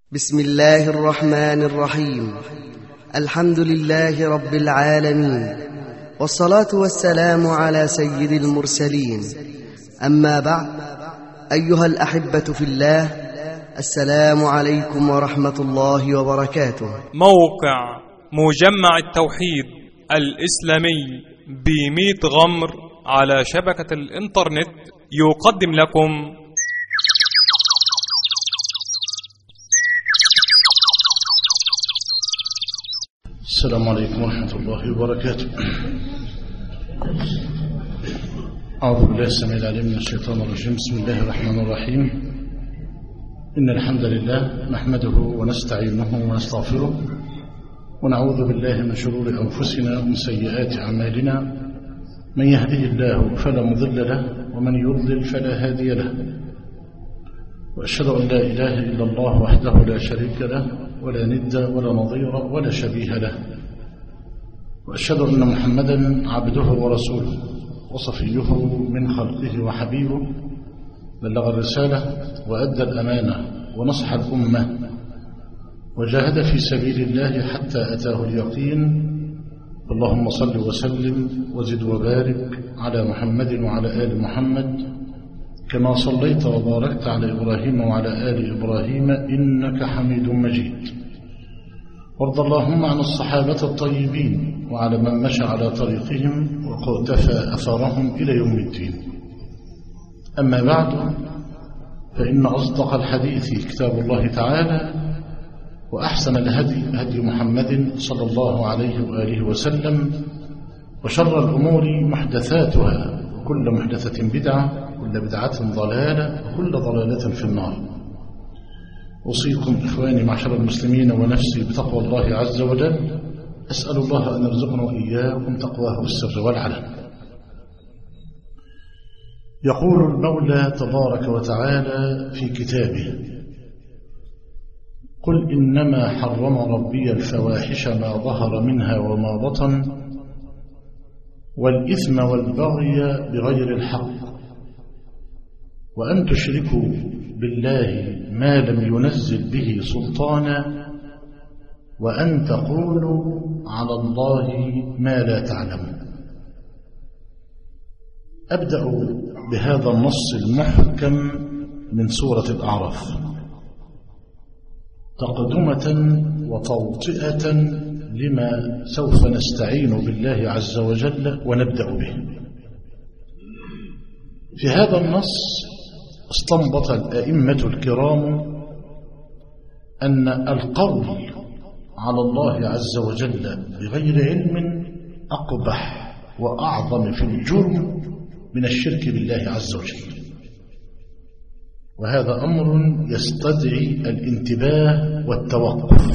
بسم الله الرحمن الرحيم الحمد لله رب العالمين والصلاة والسلام على سيد المرسلين أما بعد أيها الأحبة في الله السلام عليكم ورحمة الله وبركاته موقع مجمع التوحيد الإسلامي بميت غمر على شبكة الإنترنت يقدم لكم السلام عليكم ورحمة الله وبركاته أعوذ بالله السميع العليم من الشيطان الرجيم بسم الله الرحمن الرحيم إن الحمد لله نحمده ونستعينه ونستغفره ونعوذ بالله من شرور أنفسنا ومن سيئات أعمالنا من يهده الله فلا مضل له ومن يضلل فلا هادي له وأشهد أن لا إله إلا الله وحده لا شريك له ولا ند ولا نظير ولا شبيه له وأشهد أن محمدا عبده ورسوله وصفيه من خلقه وحبيبه بلغ الرسالة وأدى الأمانة ونصح الأمة وجاهد في سبيل الله حتى أتاه اليقين اللهم صل وسلم وزد وبارك على محمد وعلى آل محمد كما صليت وباركت على إبراهيم وعلى آل إبراهيم إنك حميد مجيد وارض اللهم عن الصحابة الطيبين وعلى من مشى على طريقهم وقتفى أثرهم إلى يوم الدين أما بعد فإن أصدق الحديث كتاب الله تعالى وأحسن الهدي هدي محمد صلى الله عليه وآله وسلم وشر الأمور محدثاتها وكل محدثة بدعة وكل بدعة ضلالة وكل ضلالة في النار أوصيكم إخواني معشر المسلمين ونفسي بتقوى الله عز وجل أسأل الله أن يرزقنا وإياكم تقواه بالسر والعلن يقول المولى تبارك وتعالى في كتابه قل إنما حرم ربي الفواحش ما ظهر منها وما بطن والإثم والبغي بغير الحق وأن تشركوا بالله ما لم ينزل به سلطانا وأن تقولوا على الله ما لا تعلمون أبدأ بهذا النص المحكم من سورة الأعراف تقدمة وتوطئة لما سوف نستعين بالله عز وجل ونبدأ به في هذا النص استنبط الأئمة الكرام أن القول على الله عز وجل بغير علم أقبح وأعظم في الجرم من الشرك بالله عز وجل وهذا أمر يستدعي الانتباه والتوقف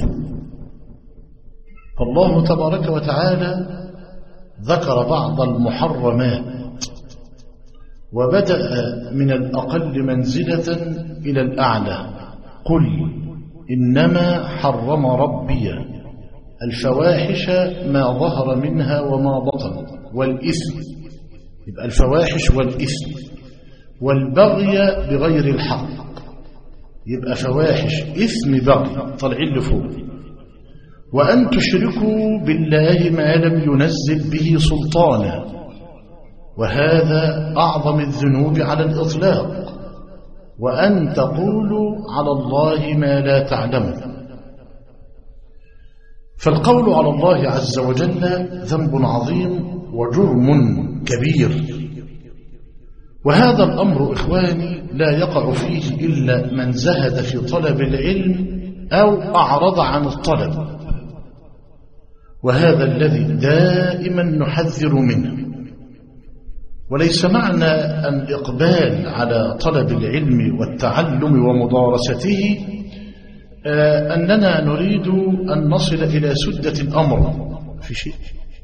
فالله تبارك وتعالى ذكر بعض المحرمات وبدأ من الأقل منزلة إلى الأعلى قل إنما حرم ربي الفواحش ما ظهر منها وما بطن والإثم يبقى الفواحش والإثم والبغي بغير الحق يبقى فواحش إثم بغي طالعين لفوق وأن تشركوا بالله ما لم ينزل به سلطانا وهذا أعظم الذنوب على الإطلاق وأن تقولوا على الله ما لا تعلمون فالقول على الله عز وجل ذنب عظيم وجرم كبير وهذا الأمر إخواني لا يقع فيه إلا من زهد في طلب العلم أو أعرض عن الطلب وهذا الذي دائما نحذر منه وليس معنى الإقبال على طلب العلم والتعلم ومدارسته أننا نريد أن نصل إلى سدة الأمر في شيء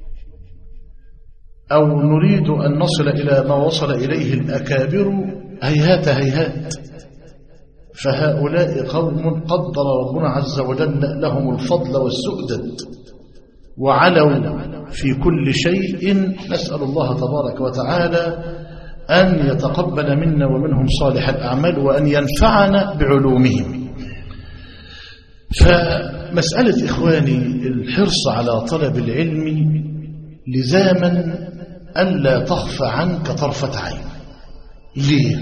أو نريد أن نصل إلى ما وصل إليه الأكابر هيهات هيهات فهؤلاء قوم قدر ربنا عز وجل لهم الفضل والسؤدد وعلوا في كل شيء نسأل الله تبارك وتعالى أن يتقبل منا ومنهم صالح الأعمال وأن ينفعنا بعلومهم فمسألة إخواني الحرص على طلب العلم لزاما ألا تخفى عنك طرفة عين ليه؟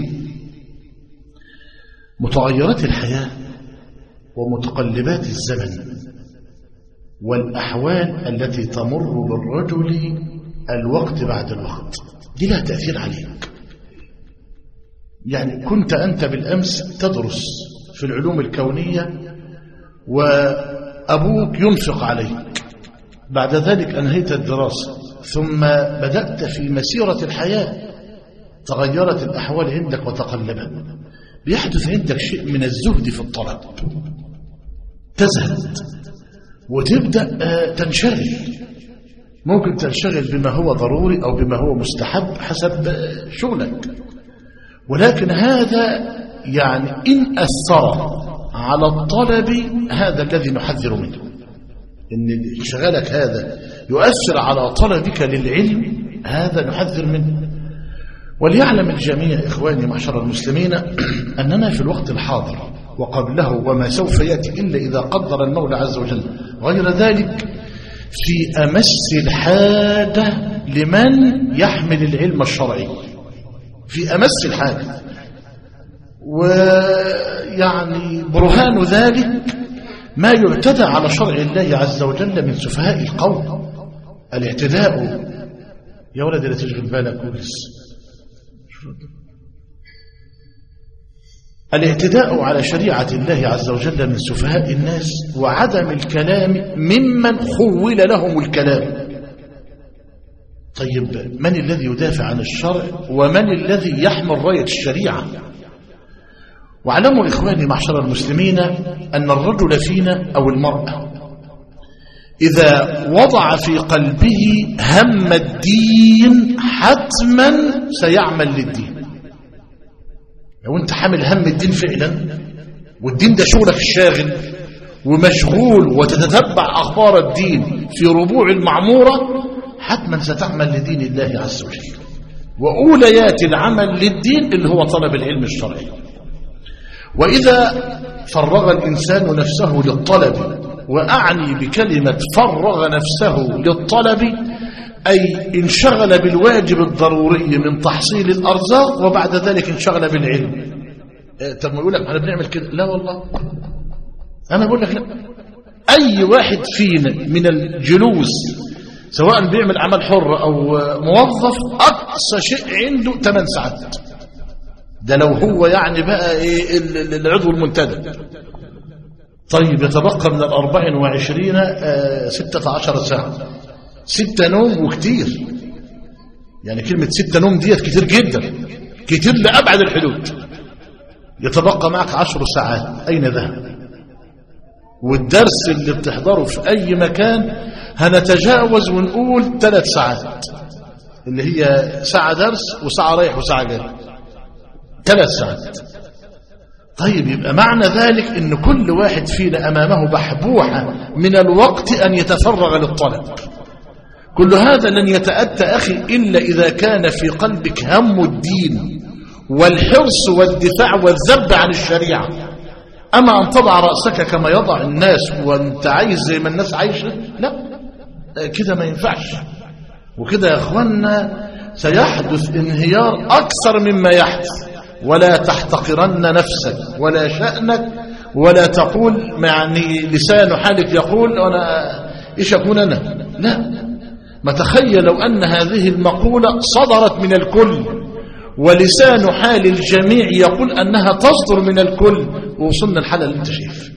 متغيرات الحياة ومتقلبات الزمن والأحوال التي تمر بالرجل الوقت بعد الوقت دي لها تأثير عليك يعني كنت أنت بالأمس تدرس في العلوم الكونية وأبوك ينفق عليك بعد ذلك أنهيت الدراسة ثم بدأت في مسيرة الحياة تغيرت الأحوال عندك وتقلبت بيحدث عندك شيء من الزهد في الطلب تزهد وتبدأ تنشغل ممكن تنشغل بما هو ضروري أو بما هو مستحب حسب شغلك ولكن هذا يعني إن أثر على الطلب هذا الذي نحذر منه إن انشغالك هذا يؤثر على طلبك للعلم هذا نحذر منه وليعلم الجميع إخواني معشر المسلمين أننا في الوقت الحاضر وقبله وما سوف يأتي إلا إذا قدر المولى عز وجل غير ذلك في أمس الحاجة لمن يحمل العلم الشرعي في أمس الحاجة ويعني برهان ذلك ما يعتدى على شرع الله عز وجل من سفهاء القوم الاعتداء يا ولد لا تشغل بالك كويس الاعتداء على شريعة الله عز وجل من سفهاء الناس وعدم الكلام ممن خول لهم الكلام طيب من الذي يدافع عن الشرع ومن الذي يحمل راية الشريعة واعلموا إخواني معشر المسلمين أن الرجل فينا أو المرأة إذا وضع في قلبه هم الدين حتما سيعمل للدين لو انت حامل هم الدين فعلا والدين ده شغلك الشاغل ومشغول وتتتبع أخبار الدين في ربوع المعمورة حتما ستعمل لدين الله عز وجل وأوليات العمل للدين اللي هو طلب العلم الشرعي وإذا فرغ الإنسان نفسه للطلب وأعني بكلمة فرغ نفسه للطلب أي انشغل بالواجب الضروري من تحصيل الأرزاق وبعد ذلك انشغل بالعلم طب ما يقول لك احنا بنعمل كده لا والله أنا بقول لك لا أي واحد فينا من الجلوس سواء بيعمل عمل حر أو موظف أقصى شيء عنده 8 ساعات ده لو هو يعني بقى إيه العضو المنتدب طيب يتبقى من الأربع وعشرين آه ستة عشر ساعة ستة نوم وكتير يعني كلمة ستة نوم ديت كتير جدا كتير لأبعد الحدود يتبقى معك عشر ساعات أين ذهب والدرس اللي بتحضره في أي مكان هنتجاوز ونقول ثلاث ساعات اللي هي ساعة درس وساعة رايح وساعة جاي ثلاث ساعات طيب يبقى معنى ذلك ان كل واحد فينا امامه بحبوحة من الوقت ان يتفرغ للطلب كل هذا لن يتأتى أخي إلا إذا كان في قلبك هم الدين والحرص والدفاع والذب عن الشريعة أما أن تضع رأسك كما يضع الناس وانت عايز زي ما الناس عايشة لا كده ما ينفعش وكده يا أخوانا سيحدث انهيار أكثر مما يحدث ولا تحتقرن نفسك ولا شأنك ولا تقول يعني لسان حالك يقول أنا إيش أكون أنا لا ما تخيلوا أن هذه المقولة صدرت من الكل ولسان حال الجميع يقول أنها تصدر من الكل ووصلنا الحالة اللي انت شايف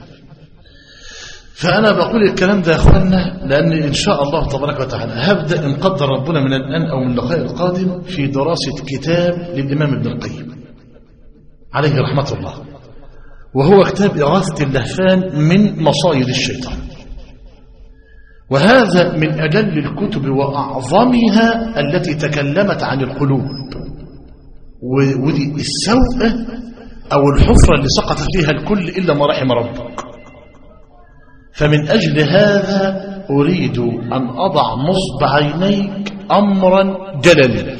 فأنا بقول الكلام ده يا أخوانا لأن إن شاء الله تبارك وتعالى هبدأ إن قدر ربنا من الآن أو من اللقاء القادم في دراسة كتاب للإمام ابن القيم عليه رحمة الله وهو كتاب إغاثة اللهفان من مصايد الشيطان وهذا من أجل الكتب وأعظمها التي تكلمت عن القلوب ودي السوء أو الحفرة اللي سقط فيها الكل إلا ما رحم ربك فمن أجل هذا أريد أن أضع نصب عينيك أمرا جللا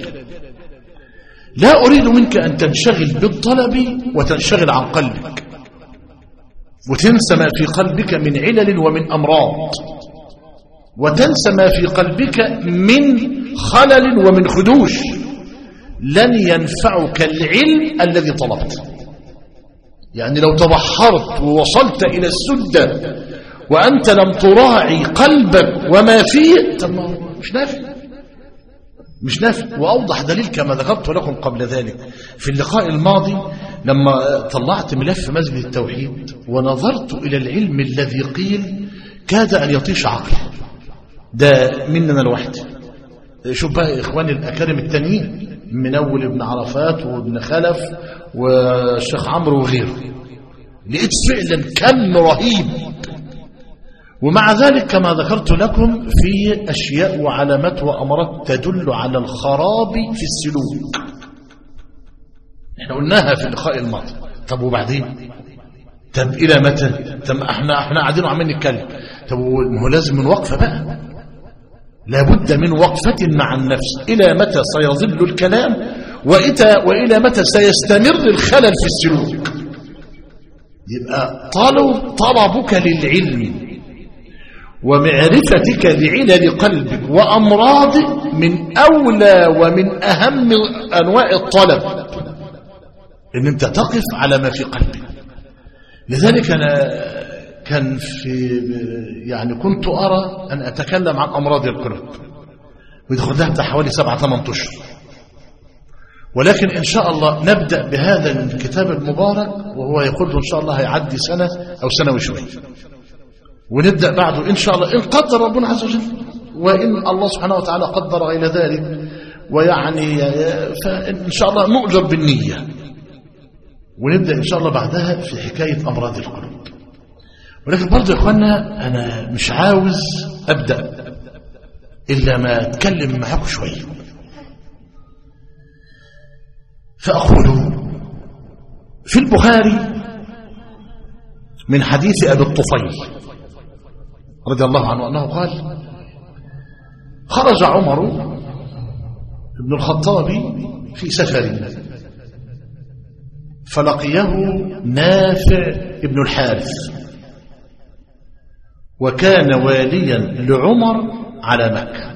لا أريد منك أن تنشغل بالطلب وتنشغل عن قلبك وتنسى ما في قلبك من علل ومن أمراض وتنسى ما في قلبك من خلل ومن خدوش لن ينفعك العلم الذي طلبت يعني لو تبحرت ووصلت إلى السدة وأنت لم تراعي قلبك وما فيه طب ما هو مش نافع مش نافع وأوضح دليل كما ذكرت لكم قبل ذلك في اللقاء الماضي لما طلعت ملف مسجد التوحيد ونظرت إلى العلم الذي قيل كاد أن يطيش عقلي ده مننا لوحده شوف بقى إخواني الأكارم التانيين من أول ابن عرفات وابن خلف والشيخ عمرو وغيره لقيت فعلا كم رهيب ومع ذلك كما ذكرت لكم في أشياء وعلامات وأمرات تدل على الخراب في السلوك احنا قلناها في اللقاء الماضي طب وبعدين طب إلى متى طب احنا احنا قاعدين وعمالين نتكلم طب ما هو لازم من وقفة بقى لابد من وقفة مع النفس إلى متى سيظل الكلام وإتى وإلى متى سيستمر الخلل في السلوك يبقى طلب طلبك للعلم ومعرفتك لعلل قلبك وأمراضك من أولى ومن أهم أنواع الطلب إن أنت تقف على ما في قلبك لذلك أنا كان في يعني كنت أرى أن أتكلم عن أمراض القلوب ويدخل لها حوالي سبعة ثمان أشهر ولكن إن شاء الله نبدأ بهذا الكتاب المبارك وهو يقول إن شاء الله هيعدي سنة أو سنة وشوية ونبدأ بعده إن شاء الله إن قدر ربنا عز وجل وإن الله سبحانه وتعالى قدر غير ذلك ويعني فإن شاء الله نؤجر بالنية ونبدأ إن شاء الله بعدها في حكاية أمراض القلوب ولكن برضه يا إخوانا أنا مش عاوز أبدأ إلا ما أتكلم معاكم شوية فأقول في البخاري من حديث أبي الطفيل رضي الله عنه أنه قال خرج عمر بن الخطاب في سفر فلقيه نافع ابن الحارث وكان واليا لعمر على مكة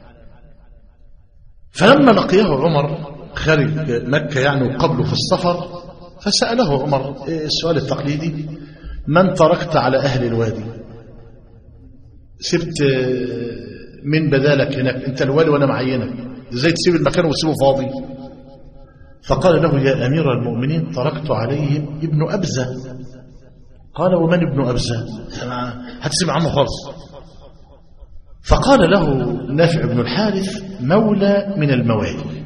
فلما لقيه عمر خارج مكة يعني وقبله في السفر فسأله عمر السؤال التقليدي من تركت على أهل الوادي سبت من بدالك هناك انت الوالي وانا معينك ازاي تسيب المكان وتسيبه فاضي فقال له يا امير المؤمنين تركت عليهم ابن ابزه قال ومن ابن ابزه هتسيب عنه خالص فقال له نافع بن الحارث مولى من الموالي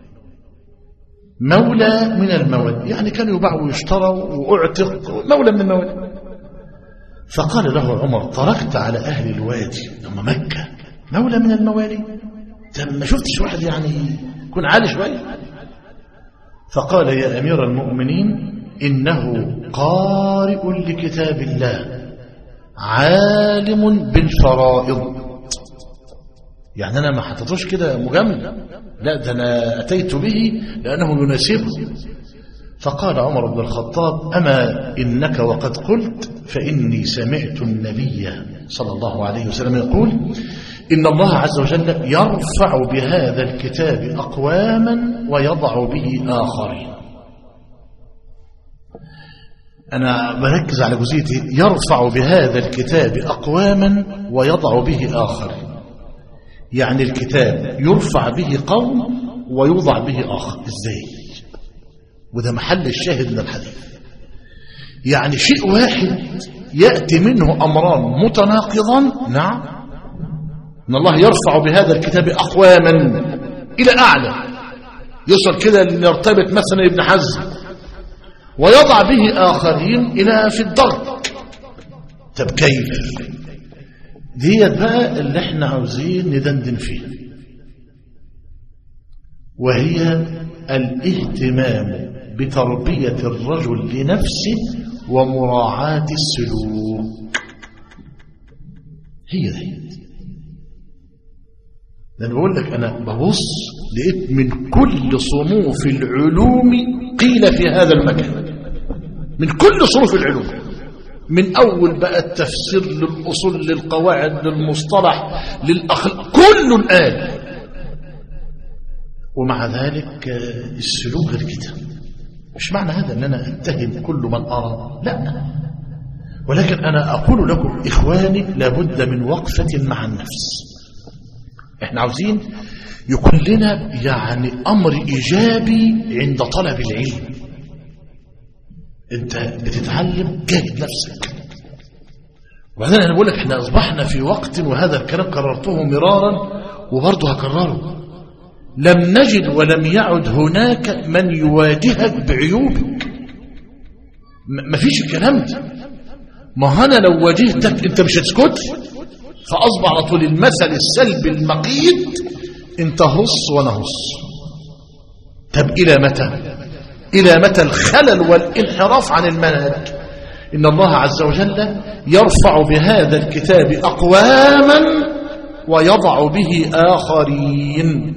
مولى من الموالي يعني كان يباع ويشترى واعتق مولى من الموالي فقال له عمر تركت على أهل الوادي هم مكة مولى من الموالي ما شفتش واحد يعني يكون عالي شوية فقال يا أمير المؤمنين إنه قارئ لكتاب الله عالم بالفرائض يعني أنا ما حطيتوش كده مجمل لا ده أنا أتيت به لأنه يناسبه فقال عمر بن الخطاب أما إنك وقد قلت فإني سمعت النبي صلى الله عليه وسلم يقول إن الله عز وجل يرفع بهذا الكتاب أقواما ويضع به آخرين أنا بركز على جزئيتي يرفع بهذا الكتاب أقواما ويضع به آخرين يعني الكتاب يرفع به قوم ويوضع به آخر إزاي وده محل الشاهد من الحديث يعني شيء واحد يأتي منه أمران متناقضان نعم إن الله يرفع بهذا الكتاب أقواما إلى أعلى يصل كده ليرتبط مثلا ابن حزم ويضع به آخرين إلى في الضغط طب كيف ديت بقى اللي احنا عاوزين ندندن فيها وهي الاهتمام بتربية الرجل لنفسه ومراعاة السلوك هي دي ده انا بقول لك انا ببص لقيت من كل صنوف العلوم قيل في هذا المكان من كل صنوف العلوم من أول بقى التفسير للأصول للقواعد للمصطلح للأخلاق كله الآن ومع ذلك السلوك غير كده مش معنى هذا أن أنا أتهم كل من أرى لا ولكن أنا أقول لكم إخواني لابد من وقفة مع النفس احنا عاوزين يكون لنا يعني أمر إيجابي عند طلب العلم انت بتتعلم جاهد نفسك وبعدين انا بقول لك احنا اصبحنا في وقت وهذا الكلام قررته مرارا وبرضه هكرره لم نجد ولم يعد هناك من يواجهك بعيوبك ما فيش الكلام ده ما انا لو واجهتك انت مش هتسكت فاصبح على طول المثل السلبي المقيت انت هص وانا هص طب الى متى إلى متى الخلل والانحراف عن المنهج إن الله عز وجل يرفع بهذا الكتاب أقواما ويضع به آخرين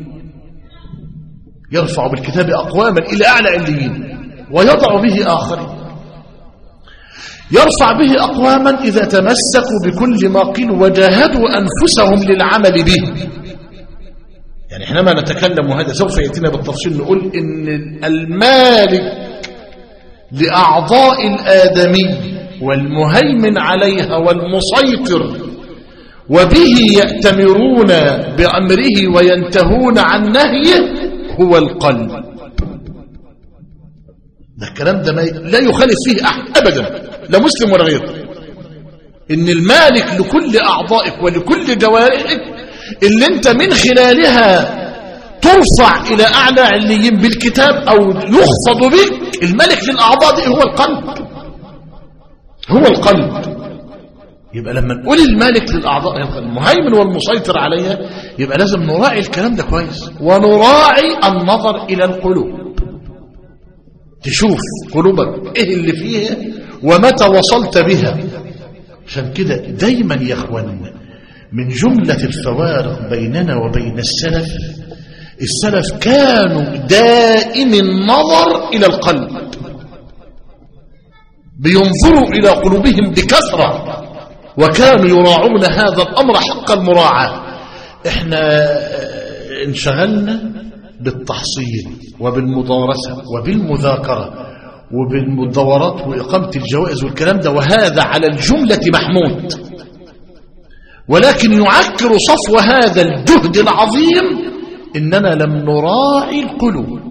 يرفع بالكتاب أقواما إلى أعلى عليين ويضع به آخرين يرفع به أقواما إذا تمسكوا بكل ما قيل وجاهدوا أنفسهم للعمل به يعني حينما نتكلم وهذا سوف يأتينا بالتفصيل نقول إن المالك لأعضاء الآدمي والمهيمن عليها والمسيطر وبه يأتمرون بأمره وينتهون عن نهيه هو القلب ده الكلام ده لا يخالف فيه أحد أبدا لا مسلم ولا غيره إن المالك لكل أعضائك ولكل جوارحك اللي انت من خلالها ترفع الى اعلى عليين بالكتاب او يخفض بك الملك للاعضاء دي هو القلب هو القلب يبقى لما نقول المالك للاعضاء المهيمن والمسيطر عليها يبقى لازم نراعي الكلام ده كويس ونراعي النظر الى القلوب تشوف قلوبك ايه اللي فيها ومتى وصلت بها عشان كده دايما يا اخواننا من جملة الفوارق بيننا وبين السلف السلف كانوا دائم النظر إلى القلب بينظروا إلى قلوبهم بكثرة وكانوا يراعون هذا الأمر حق المراعاة احنا انشغلنا بالتحصيل وبالمدارسة وبالمذاكرة وبالدورات وإقامة الجوائز والكلام ده وهذا على الجملة محمود ولكن يعكر صفو هذا الجهد العظيم إننا لم نراعي القلوب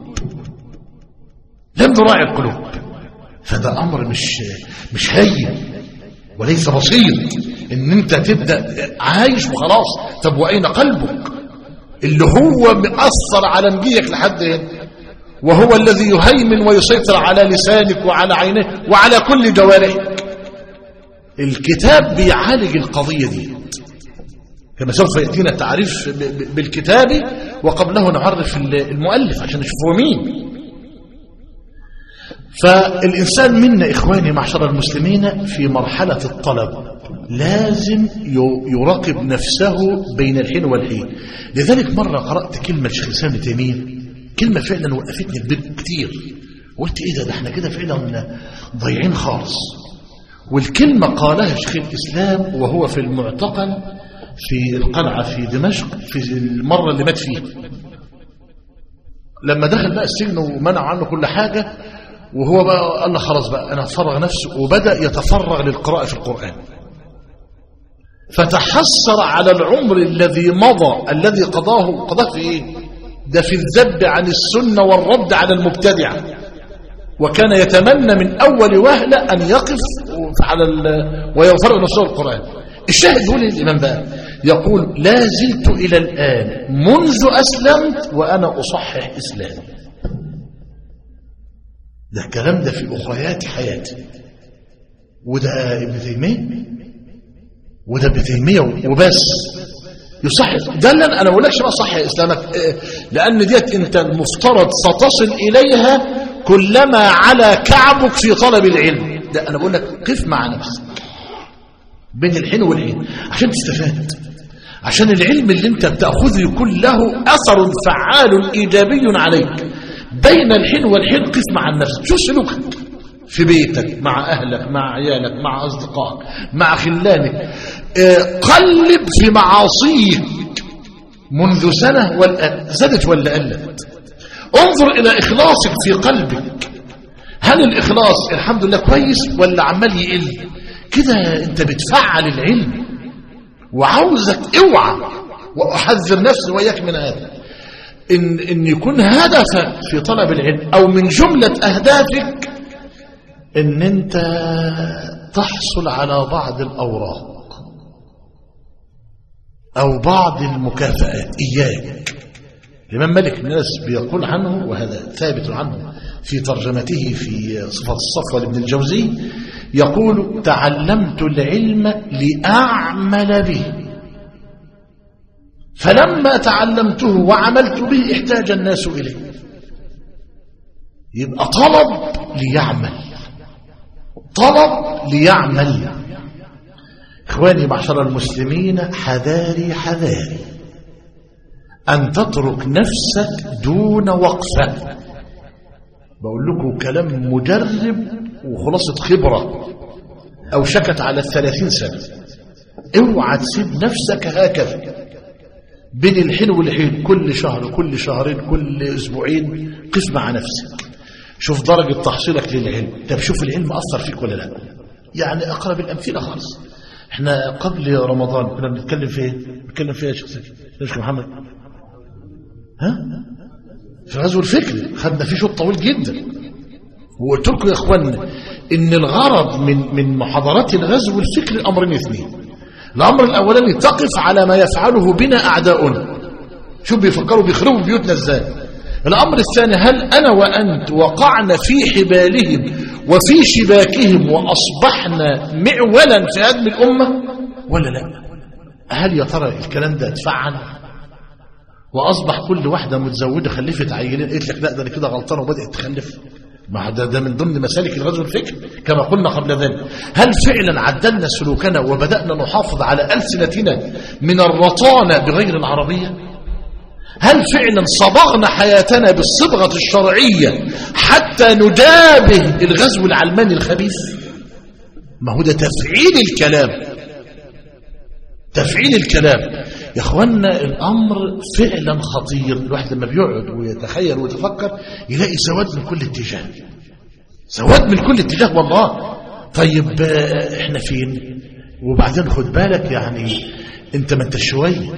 لم نراعي القلوب فده أمر مش مش هين وليس بسيط إن أنت تبدأ عايش وخلاص طب وأين قلبك اللي هو مأثر على نجيك لحد هنا وهو الذي يهيمن ويسيطر على لسانك وعلى عينيك وعلى كل جوارحك الكتاب بيعالج القضية دي كما سوف يأتينا التعريف بالكتاب وقبله نعرف المؤلف عشان نشوفه مين فالإنسان منا إخواني معشر المسلمين في مرحلة الطلب لازم يراقب نفسه بين الحين والحين لذلك مرة قرأت كلمة شيخ الإسلام تيمية كلمة فعلا وقفتني كتير قلت إيه ده, ده احنا كده فعلا ضايعين خالص والكلمة قالها شيخ الإسلام وهو في المعتقل في القلعة في دمشق في المرة اللي مات فيها لما دخل بقى السجن ومنع عنه كل حاجة وهو بقى قال له خلاص بقى أنا أفرغ نفسه وبدأ يتفرغ للقراءة في القرآن فتحسر على العمر الذي مضى الذي قضاه قضاه في إيه ده في الذب عن السنة والرد على المبتدع وكان يتمنى من أول وهلة أن يقف على ويفرغ نفسه القرآن الشاهد يقول الإمام بقى يقول لا زلت إلى الآن منذ أسلمت وأنا أصحح إسلامي ده الكلام ده في أخريات حياتي وده ابن تيمية وده ابن تيمية وبس يصحح ده اللي أنا بقول لكش بقى صحح إسلامك لأن ديت أنت المفترض ستصل إليها كلما على كعبك في طلب العلم ده أنا بقول لك قف مع نفسك بين الحين والحين عشان تستفاد عشان العلم اللي انت بتأخذه يكون له أثر فعال إيجابي عليك بين الحين والحين قف مع النفس شو سلوكك في بيتك مع أهلك مع عيالك مع أصدقائك مع خلانك آه، قلب في معاصيك منذ سنة والآن زادت ولا قلت انظر إلى إخلاصك في قلبك هل الإخلاص الحمد لله كويس ولا عمال يقل كده أنت بتفعل العلم وعاوزك اوعى وأحذر نفسي وإياك من هذا إن, إن يكون هدفك في طلب العلم أو من جملة أهدافك إن أنت تحصل على بعض الأوراق أو بعض المكافآت إياك الإمام مالك الناس بيقول عنه وهذا ثابت عنه في ترجمته في صفة الصفوة لابن الجوزي يقول تعلمت العلم لأعمل به فلما تعلمته وعملت به احتاج الناس إليه يبقى طلب ليعمل طلب ليعمل إخواني معشر المسلمين حذاري حذاري أن تترك نفسك دون وقفة بقول لكم كلام مجرب وخلاصة خبرة أو شكت على الثلاثين سنة اوعى تسيب نفسك هكذا بين الحين والحين كل شهر كل شهرين كل أسبوعين قف مع نفسك شوف درجة تحصيلك للعلم طب شوف العلم أثر فيك ولا لا يعني أقرب الأمثلة خالص احنا قبل رمضان كنا بنتكلم في ايه بنتكلم في ايه يا شيخ شيخ محمد ها في غزو الفكر خدنا فيه شوط طويل جدا وقلت لكم يا اخوانا ان الغرض من من محاضرات الغزو الفكري امرين اثنين الامر الاولاني تقف على ما يفعله بنا اعداؤنا شوف بيفكروا بيخربوا بيوتنا ازاي الامر الثاني هل انا وانت وقعنا في حبالهم وفي شباكهم واصبحنا معولا في هدم الامه ولا لا هل يا ترى الكلام ده اتفعل واصبح كل واحده متزوجه خلفت عيلين قلت لك لا ده انا كده غلطانه وبدات تخلف ما ده, ده من ضمن مسالك الغزو الفكري كما قلنا قبل ذلك هل فعلا عدلنا سلوكنا وبدانا نحافظ على السنتنا من الرطانه بغير العربيه هل فعلا صبغنا حياتنا بالصبغه الشرعيه حتى ندابه الغزو العلماني الخبيث ما هو ده تفعيل الكلام تفعيل الكلام يا اخوانا الامر فعلا خطير الواحد لما بيقعد ويتخيل ويتفكر يلاقي سواد من كل اتجاه سواد من كل اتجاه والله طيب احنا فين وبعدين خد بالك يعني انت ما انت شويه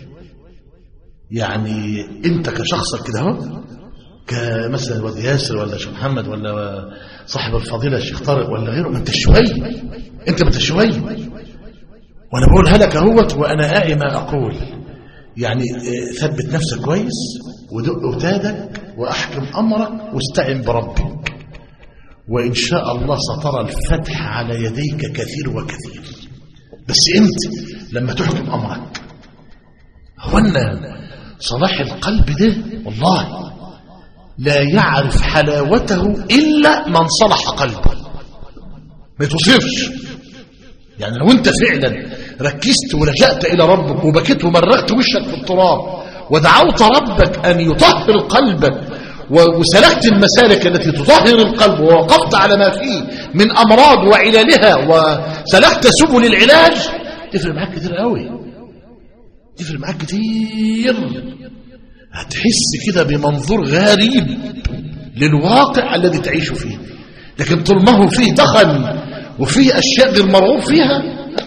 يعني انت كشخصك كده اهو كمثلا واد ياسر ولا شيخ محمد ولا صاحب الفضيله الشيخ طارق ولا غيره ما انت شويه انت ما انت شويه وانا بقولها لك اهوت وانا قائي ما اقول يعني ثبت نفسك كويس ودق وتادك واحكم امرك واستعن بربك وان شاء الله سترى الفتح على يديك كثير وكثير بس انت لما تحكم امرك هو ان صلاح القلب ده والله لا يعرف حلاوته الا من صلح قلبه ما توصفش يعني لو انت فعلا ركزت ولجأت الى ربك وبكيت ومرغت وشك في التراب ودعوت ربك ان يطهر قلبك وسلكت المسالك التي تطهر القلب ووقفت على ما فيه من امراض وعلالها وسلكت سبل العلاج تفرق معاك كتير قوي تفرق معاك كتير هتحس كده بمنظور غريب للواقع الذي تعيش فيه لكن طول ما هو فيه دخل وفيه أشياء غير مرغوب فيها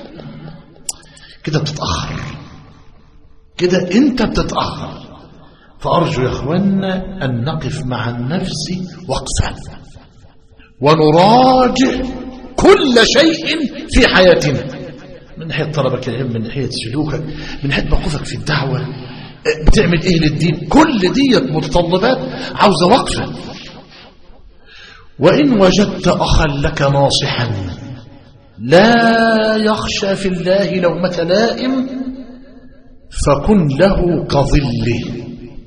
كده بتتأخر كده أنت بتتأخر فأرجو يا أخوانا أن نقف مع النفس وقفا ونراجع كل شيء في حياتنا من ناحية طلبك العلم من ناحية سلوكك من ناحية موقفك في الدعوة بتعمل ايه للدين كل ديت متطلبات عاوزة وقفة وإن وجدت أخا لك ناصحا لا يخشى في الله لومة لائم فكن له كظله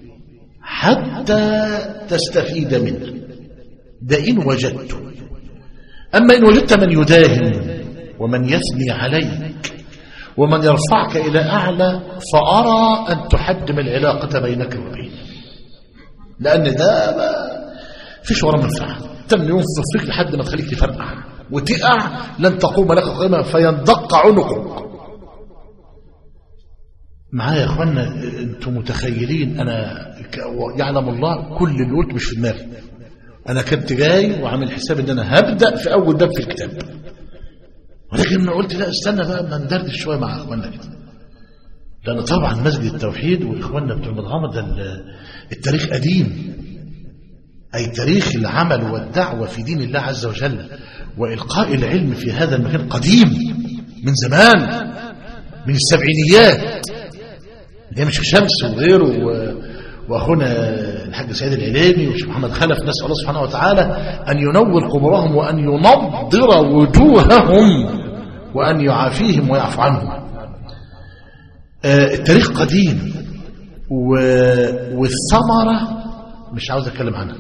حتى تستفيد منه ده إن وجدت أما إن وجدت من يداهم ومن يثني عليك ومن يرفعك إلى أعلى فأرى أن تحجم العلاقة بينك وبينه لأن ده ما فيش ورا منفعه تم ينفخ فيك لحد ما تخليك تفرقع وتقع لن تقوم لك قيمة فيندق عنقك معايا يا اخوانا انتم متخيلين انا ك- يعلم الله كل اللي قلت مش في دماغي انا كنت جاي وعامل حساب ان انا هبدا في اول باب في الكتاب ولكن انا قلت لا استنى بقى ما ندردش شويه مع اخواننا كده لان طبعا مسجد التوحيد واخواننا بتوع المدغمه ده ال- التاريخ قديم اي تاريخ العمل والدعوه في دين الله عز وجل والقاء العلم في هذا المكان قديم من زمان من السبعينيات هي مش شمس وغيره و... واخونا الحاج سيد العليمي والشيخ محمد خلف نسال الله سبحانه وتعالى ان ينور قبورهم وان ينضر وجوههم وان يعافيهم ويعفو عنهم آه، التاريخ قديم و... والثمره مش عاوز اتكلم عنها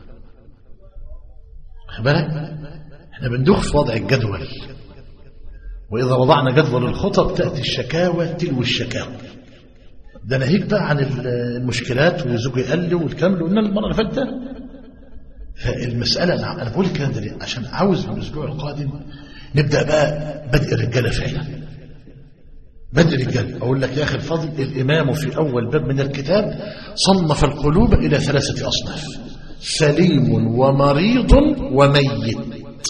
خد بالك احنا بندوخ في وضع الجدول واذا وضعنا جدول الخطب تاتي الشكاوى تلو الشكاوى ده ناهيك بقى عن المشكلات وزوجي قال لي والكلام اللي قلنا المره اللي فاتت ده. فالمساله انا انا بقول الكلام ده ليه؟ عشان عاوز من الاسبوع القادم نبدا بقى بدء الرجاله فعلا بدء الرجاله اقول لك يا اخي الفاضل الامام في اول باب من الكتاب صنف القلوب الى ثلاثه اصناف سليم ومريض وميت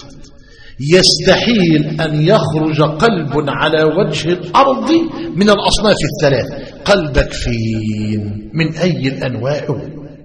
يستحيل أن يخرج قلب على وجه الأرض من الأصناف الثلاث قلبك فين من أي الأنواع هو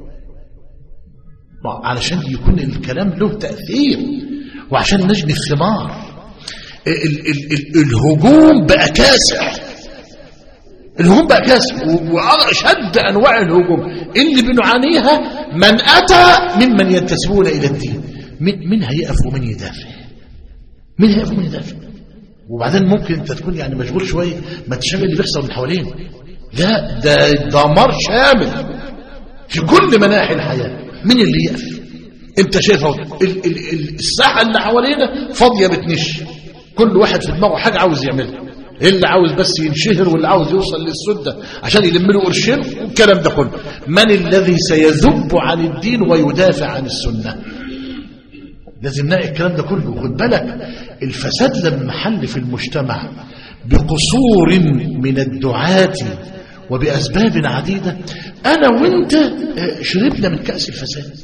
علشان يكون الكلام له تأثير وعشان نجني الثمار ال ال ال الهجوم بقى كاسح الهجوم بقى كاسح وأشد أنواع الهجوم اللي بنعانيها من أتى ممن ينتسبون إلى الدين من, من هيقف ومن يدافع مين هيقف ومين يدافع وبعدين ممكن انت تكون يعني مشغول شويه ما تشغل اللي بيحصل من حوالين لا ده دمار شامل في كل مناحي الحياه مين اللي يقف انت شايف اهو ال- ال- ال- الساحه اللي حوالينا فاضيه بتنش كل واحد في دماغه حاجه عاوز يعملها اللي عاوز بس ينشهر واللي عاوز يوصل للسده عشان يلم له قرشين والكلام ده كله من الذي سيذب عن الدين ويدافع عن السنه لازم نلاقي الكلام ده كله خد بالك الفساد لما حل في المجتمع بقصور من الدعاة وبأسباب عديدة أنا وأنت آه، شربنا من كأس الفساد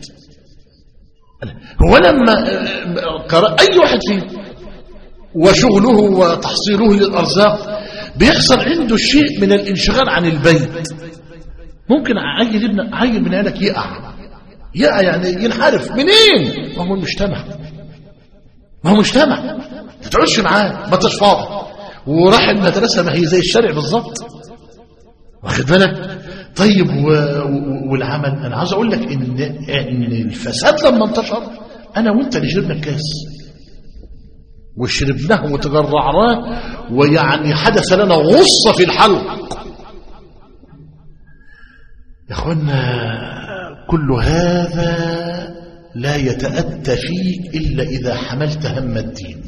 هو لما آه، قرأ أي واحد فينا وشغله وتحصيله للأرزاق بيحصل عنده شيء من الانشغال عن البيت ممكن عيل ابن عيل من عيالك يقع يقع يعني ينحرف منين ما هو المجتمع ما هو مجتمع ما تقعدش معاه ما انتش فاضي وراح المدرسه ما هي زي الشارع بالظبط واخد بالك طيب و... و... والعمل انا عاوز اقول لك ان ان الفساد لما انتشر انا وانت اللي شربنا الكاس وشربناه وتجرعناه ويعني حدث لنا غصه في الحلق يا اخوانا كل هذا لا يتأتى فيك إلا إذا حملت هم الدين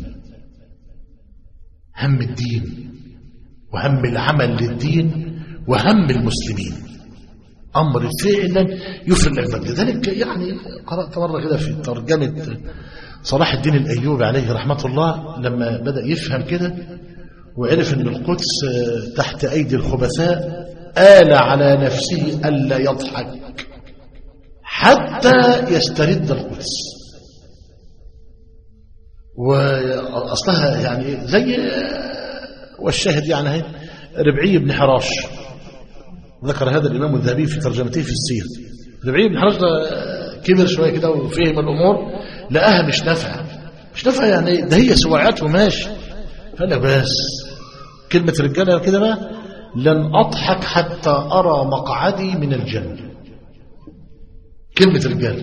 هم الدين وهم العمل للدين وهم المسلمين أمر فعلا يفرق العباد لذلك يعني قرأت مرة كده في ترجمة صلاح الدين الأيوبي عليه رحمة الله لما بدأ يفهم كده وعرف أن القدس تحت أيدي الخبثاء آل على نفسه ألا يضحك حتى يسترد القدس وأصلها يعني زي والشاهد يعني هي ربعي بن حراش ذكر هذا الإمام الذهبي في ترجمته في السير ربعي بن حراش ده كبر شوية كده وفهم الأمور لقاها مش نافعة مش نافعة يعني ده هي سواعات وماشي فقال لك بس كلمة رجالة كده بقى لن أضحك حتى أرى مقعدي من الجنة كلمة رجال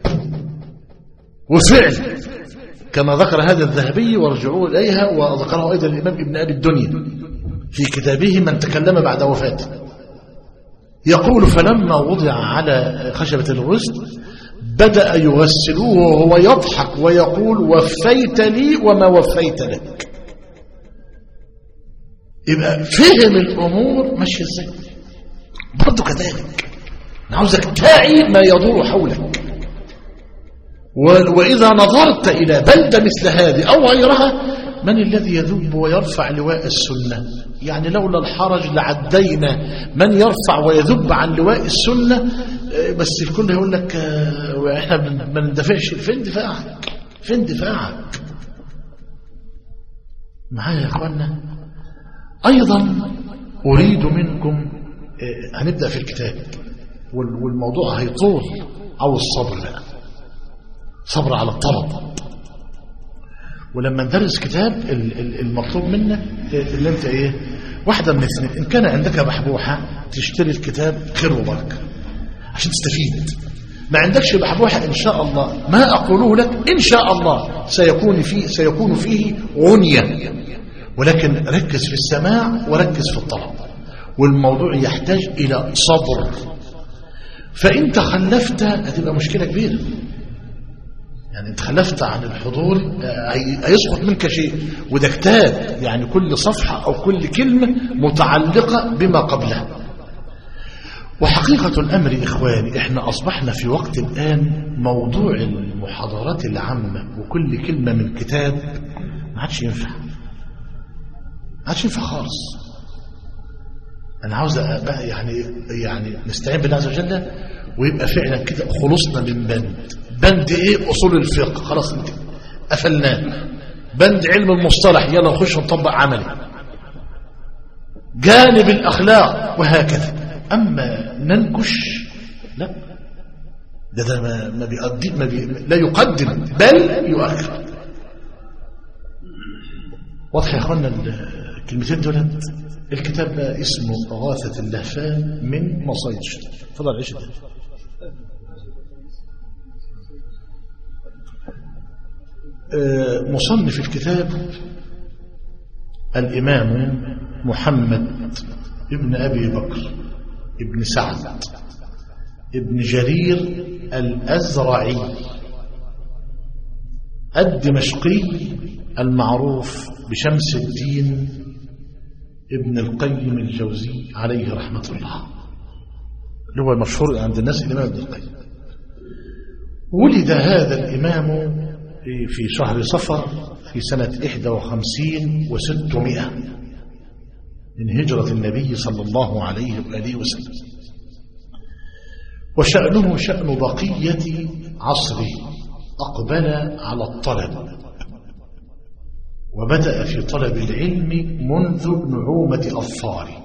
وفعل كما ذكر هذا الذهبي ورجعوا إليها وذكره أيضا الإمام ابن أبي الدنيا في كتابه من تكلم بعد وفاته يقول فلما وضع على خشبة الغسل بدأ يغسلوه وهو يضحك ويقول وفيت لي وما وفيت لك يبقى فهم الأمور ماشية ازاي برضه كذلك أنا عاوزك تعي ما يدور حولك و- وإذا نظرت إلى بلدة مثل هذه أو غيرها من الذي يذب ويرفع لواء السنة يعني لولا الحرج لعدينا من يرفع ويذب عن لواء السنة آه، بس الكل يقول لك آه، وإحنا بن- ما ندافعش فين دفاعك فين دفاعك معايا يا اخوانا ايضا اريد منكم آه، هنبدا في الكتاب وال- والموضوع هيطول او الصبر بقى صبر على الطلب ولما ندرس كتاب ال- ال- المطلوب منك آه، اللي انت ايه واحده من الاثنين ان كان عندك بحبوحه تشتري الكتاب خير وبركه عشان تستفيد ما عندكش بحبوحة إن شاء الله ما أقوله لك إن شاء الله سيكون فيه, سيكون فيه غنية ولكن ركز في السماع وركز في الطلب والموضوع يحتاج إلى صبر فإن تخلفت هتبقى مشكلة كبيرة يعني انت خلفت عن الحضور آه، هي- هيسقط منك شيء وده كتاب يعني كل صفحة أو كل كلمة متعلقة بما قبلها وحقيقة الأمر إخواني إحنا أصبحنا في وقت الآن موضوع المحاضرات العامة وكل كلمة من كتاب ما عادش ينفع ما عادش ينفع خالص أنا عاوز بقى يعني يعني نستعين بالله عز وجل ويبقى فعلا كده خلصنا من بند بند إيه أصول الفقه خلاص انت قفلناه بند علم المصطلح يلا نخش نطبق عملي جانب الأخلاق وهكذا أما ننكش لا ده ده ما, ما بيقدم ما بي لا يقدم بل يؤخر واضح يا اخوانا الكلمتين دولت الكتاب ده اسمه غاثة اللهفان من مصايد الشتاء تفضل عيش ده آه، مصنف الكتاب الإمام محمد ابن أبي بكر ابن سعد ابن جرير الأزرعي الدمشقي المعروف بشمس الدين ابن القيم الجوزي عليه رحمة الله اللي هو المشهور عند الناس الإمام ابن القيم ولد هذا الإمام في شهر صفر في سنة 51 و600 من هجرة النبي صلى الله عليه وآله وسلم وشأنه شأن بقية عصره أقبل على الطلب وبدأ في طلب العلم منذ نعومة أظفاره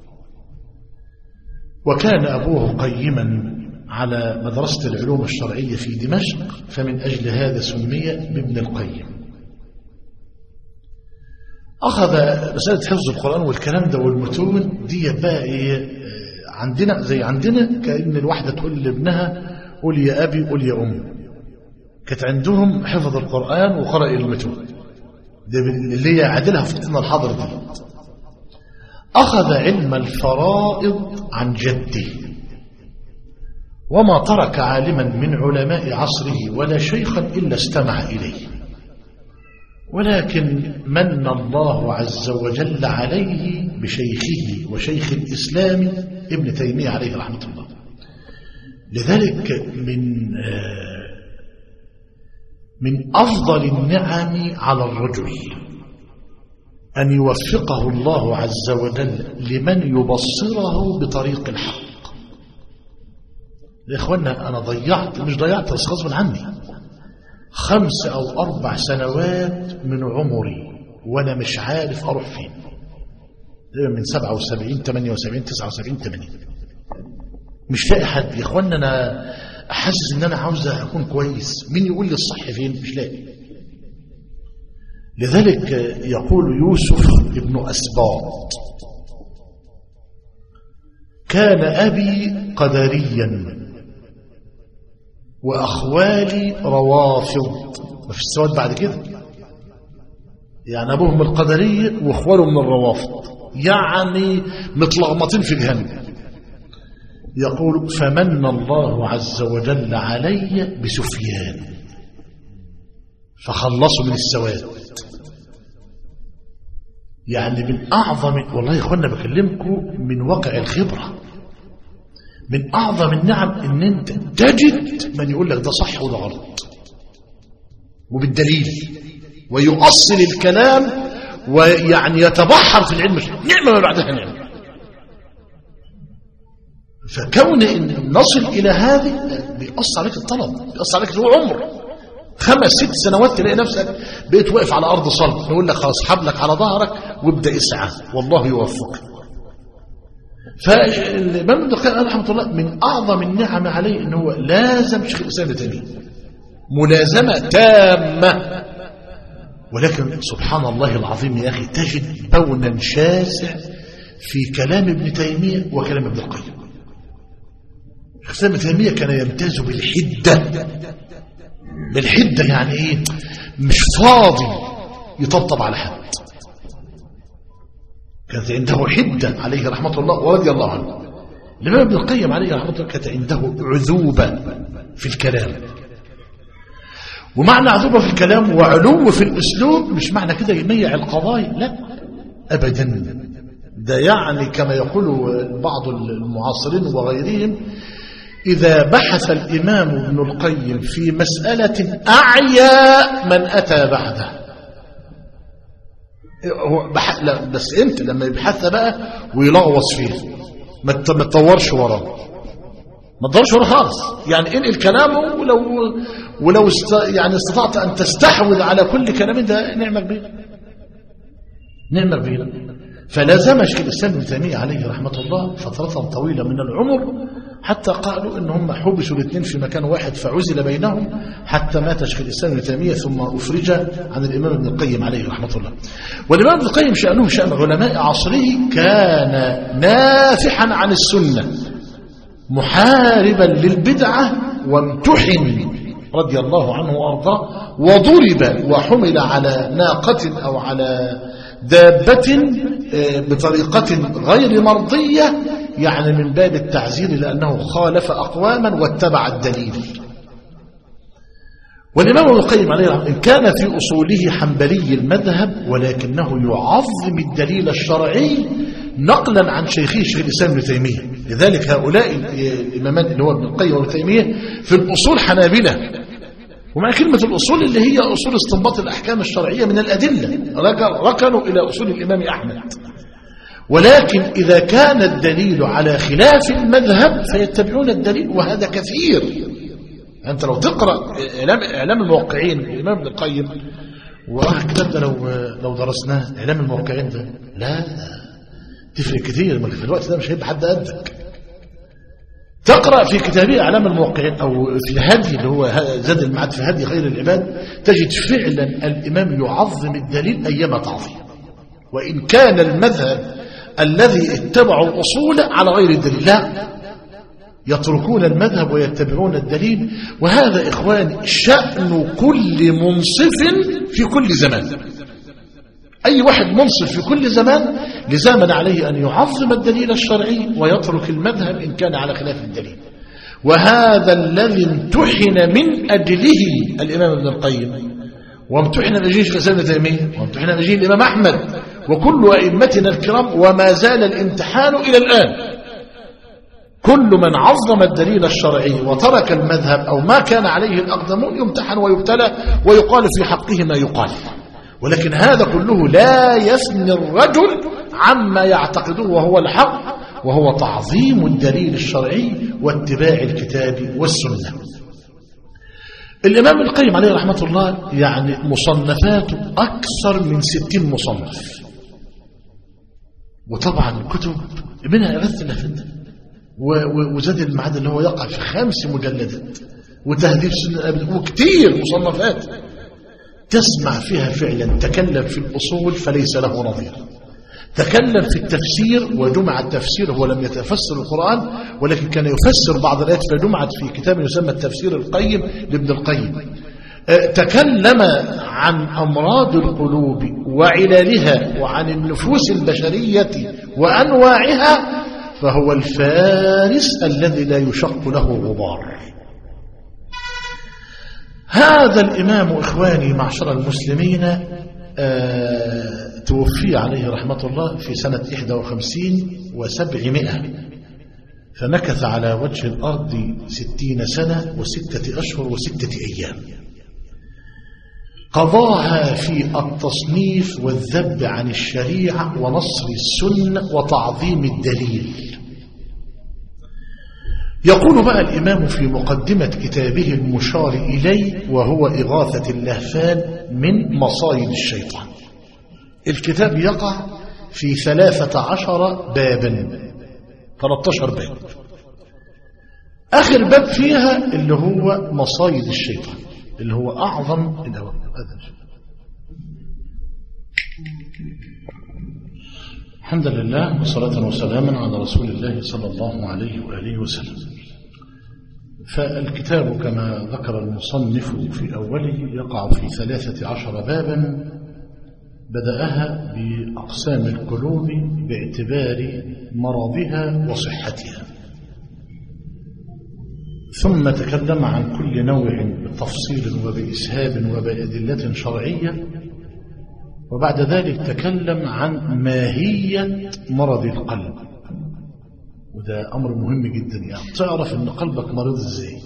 وكان أبوه قيما على مدرسة العلوم الشرعية في دمشق فمن أجل هذا سمي بابن القيم أخذ مسألة حفظ القرآن والكلام ده والمتون دي بقى إيه عندنا زي عندنا كأن الواحدة تقول لابنها قول يا أبي قول يا أمي كانت عندهم حفظ القرآن وقرأ المتون ده اللي هي عادلها في وقتنا الحاضر دي أخذ علم الفرائض عن جده وما ترك عالما من علماء عصره ولا شيخا إلا استمع إليه ولكن من الله عز وجل عليه بشيخه وشيخ الإسلام ابن تيمية عليه رحمة الله لذلك من من أفضل النعم على الرجل أن يوفقه الله عز وجل لمن يبصره بطريق الحق يا إخوانا أنا ضيعت مش ضيعت بس غصب عني خمس أو أربع سنوات من عمري وأنا مش عارف أروح فين من 77 78 79 80 مش لاقي حد يا إخوانا أنا حاسس إن أنا عاوز أكون كويس مين يقول لي الصح فين مش لاقي لذلك يقول يوسف ابن أسباط كان أبي قدريا وأخوالي روافض ما فيش سواد بعد كده يعني أبوهم القدرية وأخوالهم من الروافض يعني متلغمطين في جهنم يقول فمن الله عز وجل علي بسفيان فخلصوا من السواد يعني من أعظم والله يا إخوانا بكلمكم من واقع الخبرة من أعظم النعم إن أنت تجد من يقول لك ده صح وده غلط وبالدليل ويؤصل الكلام ويعني يتبحر في العلم نعمة ما بعدها نعمة فكون إن نصل إلى هذه بيقص عليك الطلب بيقص عليك هو عمر خمس ست سنوات تلاقي نفسك بقيت واقف على أرض صلب نقول لك خلاص حبلك على ظهرك وابدأ اسعى والله يوفقك فالإمام ابن القيم رحمه الله من أعظم النعم عليه أنه هو لازم شيخ الإسلام ابن تيمية ملازمة تامة ولكن سبحان الله العظيم يا أخي تجد بونا شاسع في كلام ابن تيمية وكلام ابن القيم الإسلام ابن تيمية كان يمتاز بالحدة بالحدة يعني إيه مش فاضي يطبطب على حد كانت عنده حدة عليه رحمة الله ورضي الله عنه الإمام ابن القيم عليه رحمة الله كانت عنده عذوبة في الكلام ومعنى عذوبة في الكلام وعلو في الأسلوب مش معنى كده يميع القضايا لا أبدا ده يعني كما يقول بعض المعاصرين وغيرهم إذا بحث الإمام ابن القيم في مسألة أعيا من أتى بعده هو بح... لا بس انت لما يبحث بقى ويلغوص فيه ما تطورش وراه ما تدورش وراه خالص يعني انقل كلامه ولو ولو است... يعني استطعت ان تستحوذ على كل كلام ده نعمه كبيره نعمه كبيره فلازم شيخ الاسلام ابن تيميه عليه رحمه الله فتره طويله من العمر حتى قالوا ان هم حبسوا الاثنين في مكان واحد فعزل بينهم حتى مات شيخ الاسلام ابن تيميه ثم افرج عن الامام ابن القيم عليه رحمه الله. والامام ابن القيم شانه شان علماء عصره كان نافحا عن السنه محاربا للبدعه وامتحن رضي الله عنه وارضاه وضرب وحمل على ناقه او على دابه بطريقه غير مرضيه يعني من باب التعزير لأنه خالف أقواما واتبع الدليل والإمام ابن القيم عليه رحمه إن كان في أصوله حنبلي المذهب ولكنه يعظم الدليل الشرعي نقلا عن شيخه شيخ الإسلام ابن تيمية لذلك هؤلاء الإمامان اللي هو ابن القيم وابن تيمية في الأصول حنابلة ومع كلمة الأصول اللي هي أصول استنباط الأحكام الشرعية من الأدلة ركنوا إلى أصول الإمام أحمد ولكن إذا كان الدليل على خلاف المذهب فيتبعون الدليل وهذا كثير أنت لو تقرأ إعلام, إعلام الموقعين الإمام ابن القيم وراه الكتاب ده لو, لو درسناه إعلام الموقعين ده لا تفرق كثير ما في الوقت ده مش هيبقى حد قدك تقرأ في كتابه أعلام الموقعين أو في الهدي اللي هو زاد المعاد في هدي غير العباد تجد فعلا الإمام يعظم الدليل أيما تعظيم وإن كان المذهب الذي اتبعوا الأصول على غير الدليل لا يتركون المذهب ويتبعون الدليل وهذا إخواني شأن كل منصف في كل زمان أي واحد منصف في كل زمان لزاما عليه أن يعظم الدليل الشرعي ويترك المذهب إن كان على خلاف الدليل وهذا الذي امتحن من أجله الإمام ابن القيم وامتحن من أجله شيخ الإسلام ابن تيمية وامتحن من أجله الإمام أحمد وكل أئمتنا الكرام وما زال الامتحان إلى الآن كل من عظم الدليل الشرعي وترك المذهب أو ما كان عليه الأقدمون يمتحن ويبتلى ويقال في حقه ما يقال ولكن هذا كله لا يثني الرجل عما يعتقده وهو الحق وهو تعظيم الدليل الشرعي واتباع الكتاب والسنة الإمام القيم عليه رحمة الله يعني مصنفاته أكثر من ستين مصنف وطبعا كتب منها إغاثة الأفندة وزاد المعاد اللي هو يقع في خمس مجلدات وتهذيب سنة الأبد وكتير مصنفات تسمع فيها فعلا تكلم في الأصول فليس له نظير تكلم في التفسير وجمع التفسير هو لم يتفسر القرآن ولكن كان يفسر بعض الآيات فجمعت في كتاب يسمى التفسير القيم لابن القيم تكلم عن أمراض القلوب وعلالها وعن النفوس البشرية وأنواعها فهو الفارس الذي لا يشق له غبار هذا الإمام إخواني معشر المسلمين آه توفي عليه رحمة الله في سنة 51 وسبعمائة فمكث على وجه الأرض ستين سنة وستة أشهر وستة أيام قضاها في التصنيف والذب عن الشريعة ونصر السنة وتعظيم الدليل يقول بقى الإمام في مقدمة كتابه المشار إليه وهو إغاثة اللهفان من مصايد الشيطان الكتاب يقع في ثلاثة عشر بابا 13 باب آخر باب فيها اللي هو مصايد الشيطان اللي هو أعظم الأوامر الحمد لله وصلاة وسلاما على رسول الله صلى الله عليه وآله وسلم فالكتاب كما ذكر المصنف في أوله يقع في ثلاثة عشر بابا بدأها بأقسام القلوب باعتبار مرضها وصحتها ثم تكلم عن كل نوع بتفصيل وبإسهاب وبأدلة شرعية وبعد ذلك تكلم عن ماهية مرض القلب وده أمر مهم جدا يعني تعرف أن قلبك مريض إزاي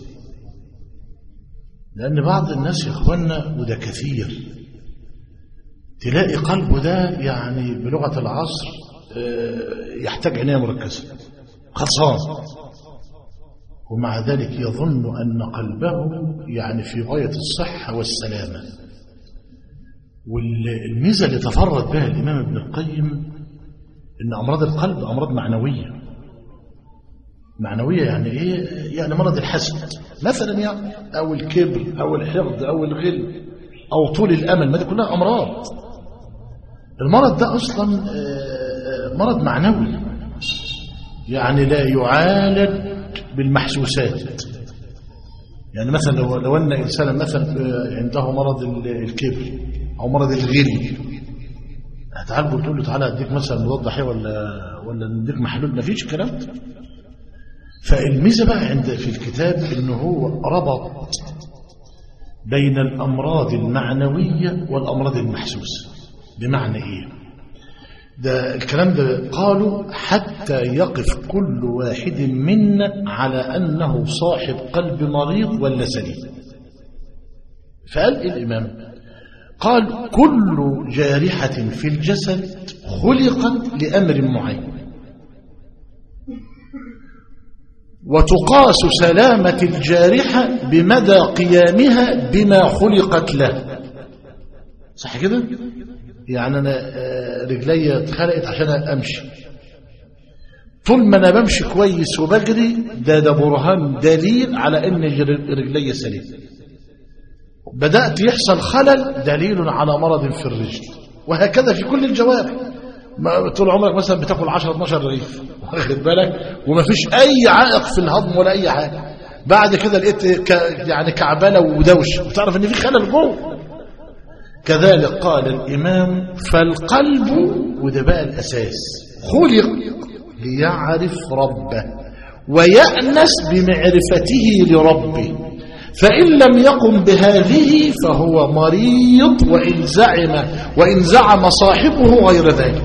لأن بعض الناس يا إخوانا وده كثير تلاقي قلبه ده يعني بلغة العصر يحتاج عناية مركزة خلصان ومع ذلك يظن أن قلبه يعني في غاية الصحة والسلامة والميزة اللي تفرد بها الإمام ابن القيم أن أمراض القلب أمراض معنوية معنوية يعني إيه؟ يعني مرض الحسد مثلا يعني أو الكبر أو الحقد أو الغل أو طول الأمل ما دي كلها أمراض المرض ده أصلا مرض معنوي يعني لا يعالج بالمحسوسات يعني مثلا لو لو ان انسانا مثلا عنده مرض الكبر او مرض الغل هتعالجه تقول له تعالى اديك مثلا مضاد حيوي ولا ولا نديك محلول ما فيش الكلام ده فالميزه بقى عند في الكتاب ان هو ربط بين الامراض المعنويه والامراض المحسوسه بمعنى ايه ده الكلام ده قالوا حتى يقف كل واحد منا على أنه صاحب قلب مريض ولا سليم فقال الإمام قال كل جارحة في الجسد خلقت لأمر معين وتقاس سلامة الجارحة بمدى قيامها بما خلقت له صح كده؟ يعني أنا رجلي اتخلقت عشان أمشي طول ما أنا بمشي كويس وبجري ده ده برهان دليل على أن رجلي سليم بدأت يحصل خلل دليل على مرض في الرجل وهكذا في كل الجوارح طول عمرك مثلا بتاكل 10 12 رغيف واخد بالك وما فيش اي عائق في الهضم ولا اي حاجه بعد كده لقيت يعني كعبله ودوش وتعرف ان في خلل جوه كذلك قال الإمام فالقلب وده بقى الأساس خلق ليعرف ربه ويأنس بمعرفته لربه فإن لم يقم بهذه فهو مريض وإن زعم وإن زعم صاحبه غير ذلك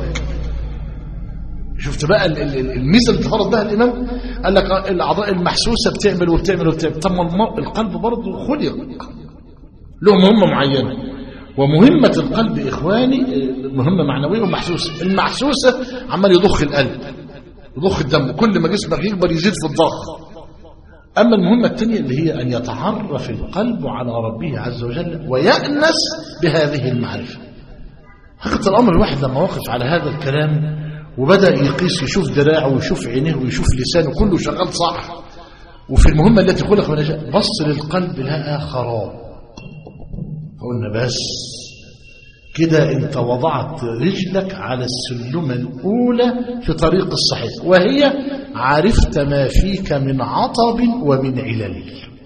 شفت بقى الميزه اللي تفرض بها الامام قال لك الاعضاء المحسوسه بتعمل وبتعمل وبتعمل طب القلب برضه خلق له مهمه معينه ومهمة القلب إخواني مهمة معنوية ومحسوسة المحسوسة عمال يضخ القلب يضخ الدم كل ما جسمك يكبر يزيد في الضخ أما المهمة الثانية اللي هي أن يتعرف القلب على ربه عز وجل ويأنس بهذه المعرفة حقيقة الأمر الواحد لما وقف على هذا الكلام وبدأ يقيس يشوف دراعه ويشوف عينيه ويشوف لسانه كله شغال صح وفي المهمة التي خلق من أجل بص للقلب لها خراب قلنا بس كده انت وضعت رجلك على السلمة الأولى في طريق الصحيح وهي عرفت ما فيك من عطب ومن علل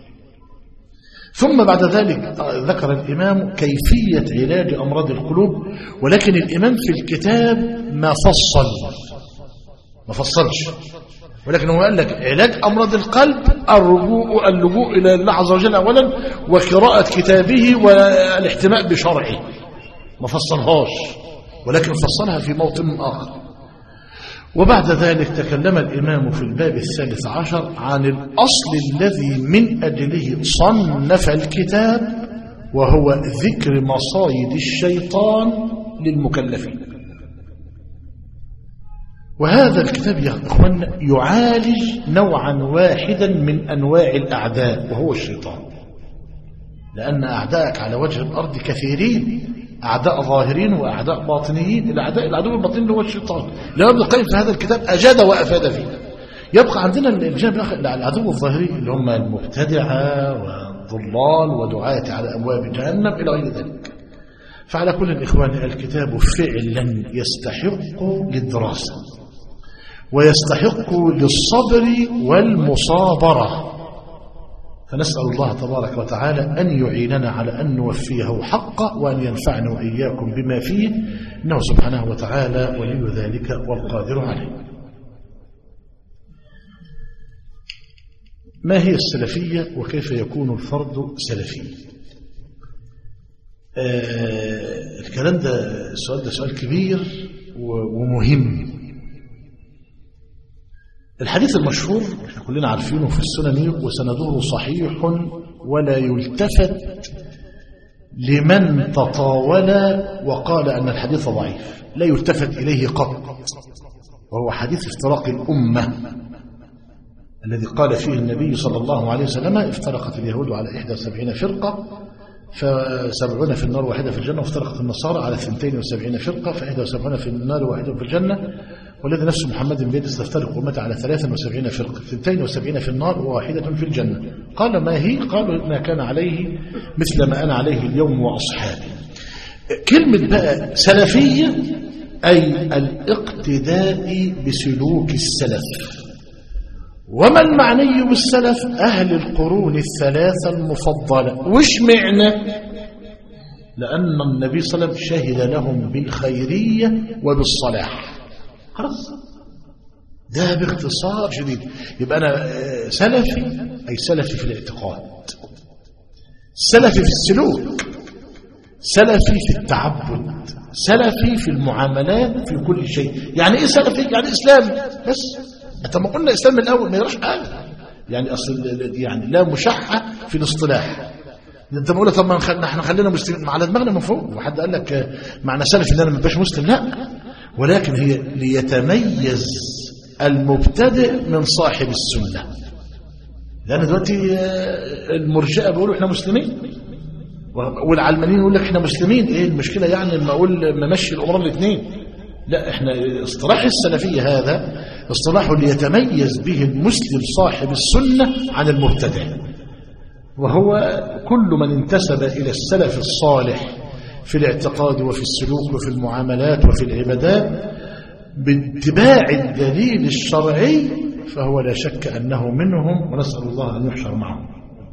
ثم بعد ذلك ذكر الإمام كيفية علاج أمراض القلوب ولكن الإمام في الكتاب ما فصل ما فصلش ولكن هو قال لك علاج أمراض القلب الرجوع اللجوء إلى الله عز وجل أولا وقراءة كتابه والاحتماء بشرعه ما فصلهاش ولكن فصلها في موطن آخر وبعد ذلك تكلم الإمام في الباب الثالث عشر عن الأصل الذي من أجله صنف الكتاب وهو ذكر مصايد الشيطان للمكلفين وهذا الكتاب يا اخوانا يعالج نوعا واحدا من انواع الاعداء وهو الشيطان لان اعدائك على وجه الارض كثيرين اعداء ظاهرين واعداء باطنيين الاعداء العدو الباطني هو الشيطان لا ابن القيم في هذا الكتاب اجاد وافاد فيه يبقى عندنا الجانب الاخر العدو الظاهري اللي هم المبتدعه والضلال ودعاة على ابواب جهنم الى غير ذلك فعلى كل الاخوان الكتاب فعلا يستحق للدراسه ويستحق للصبر والمصابرة فنسأل الله تبارك وتعالى أن يعيننا على أن نوفيه حقه وأن ينفعنا وإياكم بما فيه إنه سبحانه وتعالى ولي ذلك والقادر عليه ما هي السلفية وكيف يكون الفرد سلفي آه الكلام ده السؤال ده سؤال كبير ومهم الحديث المشهور احنا كلنا عارفينه في السنن وسنده صحيح ولا يلتفت لمن تطاول وقال أن الحديث ضعيف لا يلتفت إليه قط وهو حديث افتراق الأمة الذي قال فيه النبي صلى الله عليه وسلم افترقت اليهود على 71 فرقة فسبعون في النار واحدة في الجنة وافترقت النصارى على 72 فرقة فإحدى وسبعون في النار واحدة في الجنة والذي نفس محمد بيد ستفترق أمتي على 73 فرقة 72 في النار وواحدة في الجنة قال ما هي قالوا ما كان عليه مثل ما أنا عليه اليوم وأصحابي كلمة بقى سلفية أي الاقتداء بسلوك السلف وما المعني بالسلف أهل القرون الثلاثة المفضلة وش معنى لأن النبي صلى الله عليه وسلم شهد لهم بالخيرية وبالصلاح خلاص ده باختصار شديد يبقى أنا سلفي أي سلفي في الاعتقاد سلفي في السلوك سلفي في التعبد سلفي في المعاملات في كل شيء يعني ايه سلفي يعني اسلامي بس انت ما قلنا اسلام من الاول ما يراش حاجه يعني اصل يعني لا مشحه في الاصطلاح انت بقول طب ما احنا خلينا مسلمين على دماغنا من فوق وحد قال لك معنى سلفي ان انا ما بقاش مسلم لا ولكن هي ليتميز المبتدئ من صاحب السنه لان دلوقتي المرجئه بيقولوا احنا مسلمين والعلمانيين يقول لك احنا مسلمين ايه المشكله يعني لما اقول ممشي الامور الاثنين لا احنا اصطلاح السلفيه هذا اصطلاح ليتميز به المسلم صاحب السنه عن المبتدع وهو كل من انتسب الى السلف الصالح في الاعتقاد وفي السلوك وفي المعاملات وفي العبادات باتباع الدليل الشرعي فهو لا شك انه منهم ونسال الله ان يحشر معهم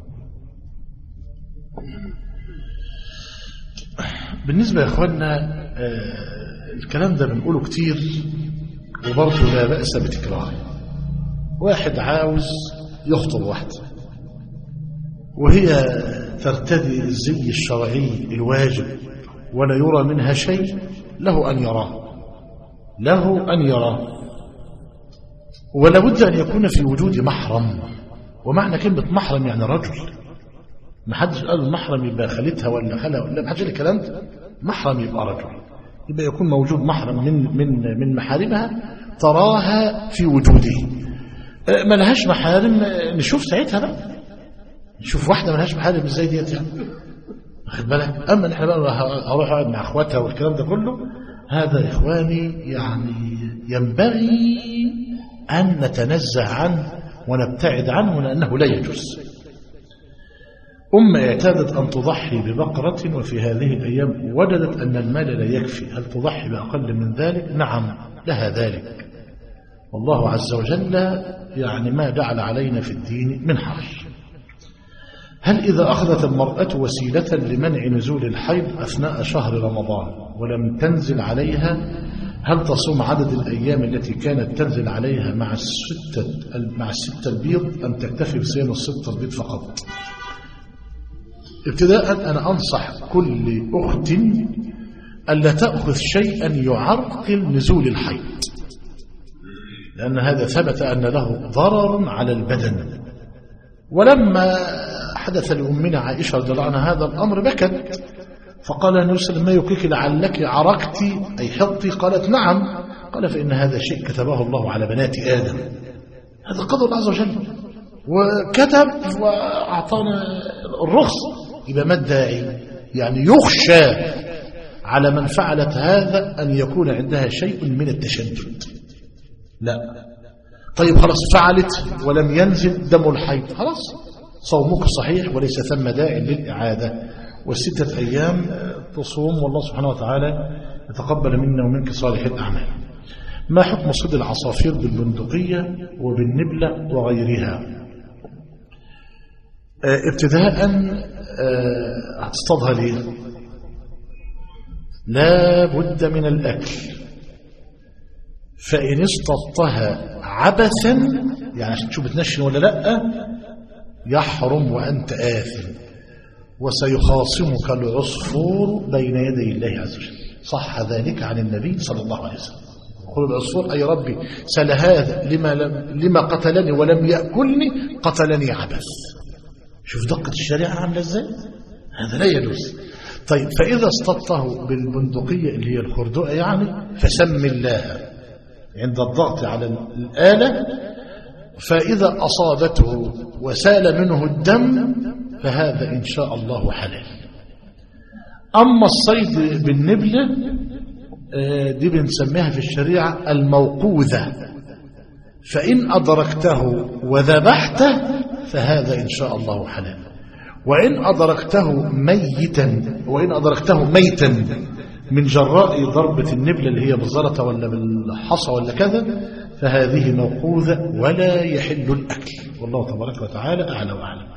بالنسبة يا إخواننا آه الكلام ده بنقوله كتير وبرضه لا بأس بتكراره واحد عاوز يخطب واحدة وهي ترتدي الزي الشرعي الواجب ولا يرى منها شيء له أن يراه له أن يراه ولا بد أن يكون في وجود محرم ومعنى كلمة محرم يعني رجل ما حدش قال المحرم يبقى خالتها ولا خالها ولا ما حدش قال الكلام ده محرم يبقى رجل يبقى يكون موجود محرم من من من محارمها تراها في وجوده ما لهاش محارم نشوف ساعتها بقى نشوف واحده ما لهاش محارم ازاي ديت يعني واخد بالك اما احنا بقى اروح اقعد مع اخواتها والكلام ده كله هذا يا اخواني يعني ينبغي ان نتنزه عنه ونبتعد عنه لانه لا يجوز أم اعتادت أن تضحي ببقرة وفي هذه الأيام وجدت أن المال لا يكفي هل تضحي بأقل من ذلك؟ نعم لها ذلك والله عز وجل يعني ما جعل علينا في الدين من حرج هل إذا أخذت المرأة وسيلة لمنع نزول الحيض أثناء شهر رمضان ولم تنزل عليها هل تصوم عدد الأيام التي كانت تنزل عليها مع الستة مع الستة البيض أم تكتفي بصيام الستة البيض فقط؟ ابتداء أنا أنصح كل أخت ألا تأخذ شيئا يعرقل نزول الحيض لأن هذا ثبت أن له ضرر على البدن ولما حدث لأمنا عائشة رضي الله عنها هذا الأمر بكت فقال النبي صلى الله عليه وسلم ما يكيك لعلك عرقت أي حطي قالت نعم قال فإن هذا شيء كتبه الله على بنات آدم هذا قدر الله عز وجل وكتب وأعطانا الرخص يبقى ما الداعي يعني يخشى على من فعلت هذا أن يكون عندها شيء من التشدد لا طيب خلاص فعلت ولم ينزل دم الحيض خلاص صومك صحيح وليس ثم داع للإعادة والستة أيام تصوم والله سبحانه وتعالى يتقبل منا ومنك صالح الأعمال ما حكم صيد العصافير بالبندقية وبالنبلة وغيرها آه، ابتداء آه، هتصطادها ليه لا بد من الأكل فإن اصطدتها عبثا يعني عشان تشوف بتنشن ولا لا يحرم وأنت آثم وسيخاصمك العصفور بين يدي الله عز وجل صح ذلك عن النبي صلى الله عليه وسلم يقول العصفور أي ربي سل هذا لما, لم لما قتلني ولم يأكلني قتلني عبث شوف دقة الشريعة عاملة ازاي هذا لا يجوز طيب فإذا اصطدته بالبندقية اللي هي الخردوء يعني فسم الله عند الضغط على الآلة فإذا أصابته وسال منه الدم فهذا إن شاء الله حلال أما الصيد بالنبلة آه، دي بنسميها في الشريعة الموقوذة فإن أدركته وذبحته فهذا إن شاء الله حلال وإن أدركته ميتا وإن أدركته ميتا من جراء ضربة النبلة اللي هي بالزلطة ولا بالحصى ولا كذا فهذه موقوذة ولا يحل الأكل والله تبارك وتعالى أعلى وأعلم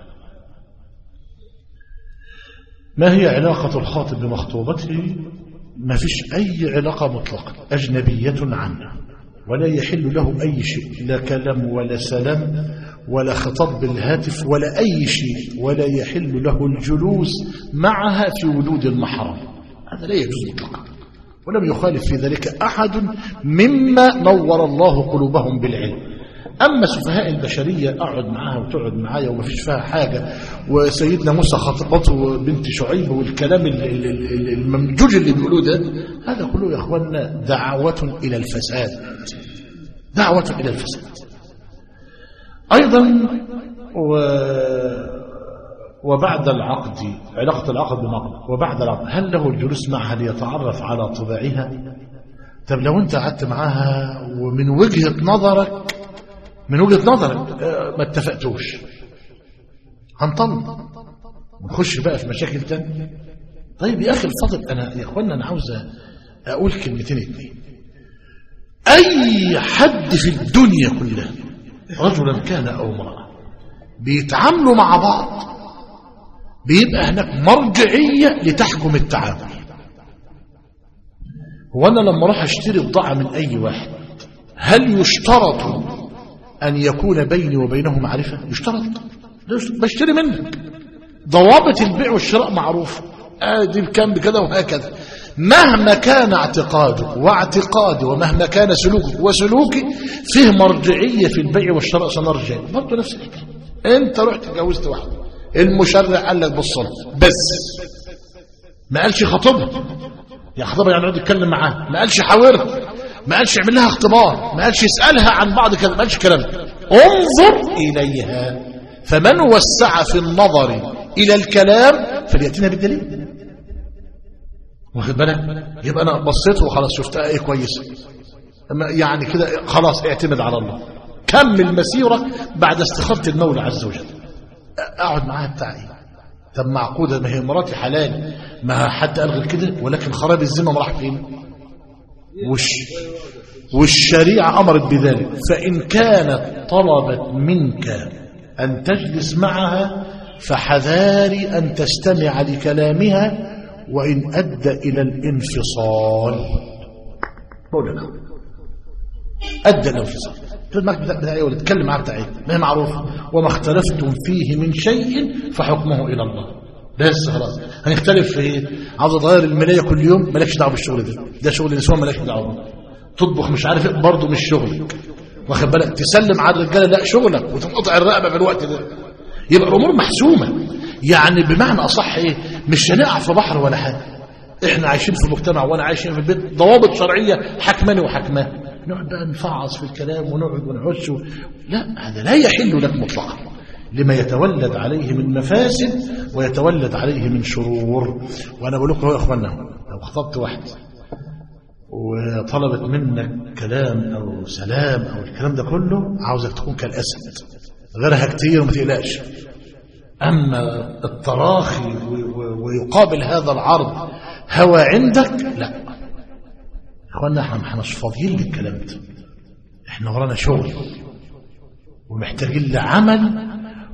ما هي علاقة الخاطب بمخطوبته ما فيش أي علاقة مطلقة أجنبية عنه ولا يحل له أي شيء لا كلام ولا سلام ولا خطاب بالهاتف ولا أي شيء ولا يحل له الجلوس معها في ولود المحرم هذا لا يجوز مطلقا ولم يخالف في ذلك أحد مما نور الله قلوبهم بالعلم أما سفهاء البشرية أقعد معاها وتقعد معايا وما فيش فيها حاجة وسيدنا موسى خطبته بنت شعيب والكلام ال- ال- ال- الممجوج اللي بيقولوه ده هذا كله يا أخوانا دعوة إلى الفساد دعوة إلى الفساد أيضا و... وبعد العقد علاقة العقد بالعقد وبعد العقد هل له الجلوس معها ليتعرف على طباعها طب لو انت قعدت معاها ومن وجهة نظرك من وجهة نظرك آه، ما اتفقتوش هنطلق ونخش بقى في مشاكل تانية طيب يا أخي الفضل أنا يا أخوانا أنا عاوز أقول كلمتين اتنين أي حد في الدنيا كلها رجلا كان أو امرأة بيتعاملوا مع بعض بيبقى هناك مرجعية لتحكم التعامل وأنا لما راح أشتري بضاعة من أي واحد هل يشترط أن يكون بيني وبينه معرفة يشترط بشتري منك ضوابط البيع والشراء معروفة ادي بكام بكذا وهكذا مهما كان اعتقاده واعتقادي ومهما كان سلوكه وسلوكي فيه مرجعية في البيع والشراء سنرجع برضه نفس الحكاية انت رحت اتجوزت واحدة المشرع قال لك بالصلاة بس ما قالش خطبها يا خطبها يعني يقعد يتكلم معاها ما قالش حاورها ما قالش يعمل لها اختبار ما قالش يسألها عن بعض كذا ما قالش كلام انظر إليها فمن وسع في النظر إلى الكلام فليأتينا بالدليل واخد بالك يبقى أنا بصيت وخلاص شفتها إيه كويسة أما يعني كده خلاص اعتمد على الله كمل مسيرك بعد استخارة المولى عز وجل أقعد معاها بتاع إيه طب معقودة ما هي مراتي حلال ما حد قال غير كده ولكن خراب الذمة راح فين وش والشريعة أمرت بذلك فإن كانت طلبت منك أن تجلس معها فحذاري أن تستمع لكلامها وإن أدى إلى الانفصال بقول لك أدى إلى الانفصال تقول معك بتاع إيه ولا تتكلم معاه بتاع إيه ما هي معروفة وما اختلفتم فيه من شيء فحكمه إلى الله بس خلاص هنختلف في ايه عاوز اغير الملايه كل يوم مالكش دعوه بالشغل ده ده شغل النسوان مالكش دعوه تطبخ مش عارف ايه برضه مش شغلك واخد بالك تسلم على الرجاله لا شغلك وتنقطع الرقبه في الوقت ده يبقى الامور محسومه يعني بمعنى أصح إيه مش هنقع في بحر ولا حاجة إحنا عايشين في مجتمع وأنا عايشين في البيت ضوابط شرعية حكماني وحكمان نقعد بقى نفعص في الكلام ونقعد ونعش و... لا هذا لا يحل لك مطلقا لما يتولد عليه من مفاسد ويتولد عليه من شرور وأنا بقول لكم يا إخوانا لو خطبت واحد وطلبت منك كلام أو سلام أو الكلام ده كله عاوزك تكون كالأسد غيرها كتير وما تقلقش أما التراخي و- و- ويقابل هذا العرض هوى عندك لا اخوانا احنا احنا مش فاضيين للكلام ده احنا ورانا شغل ومحتاجين لعمل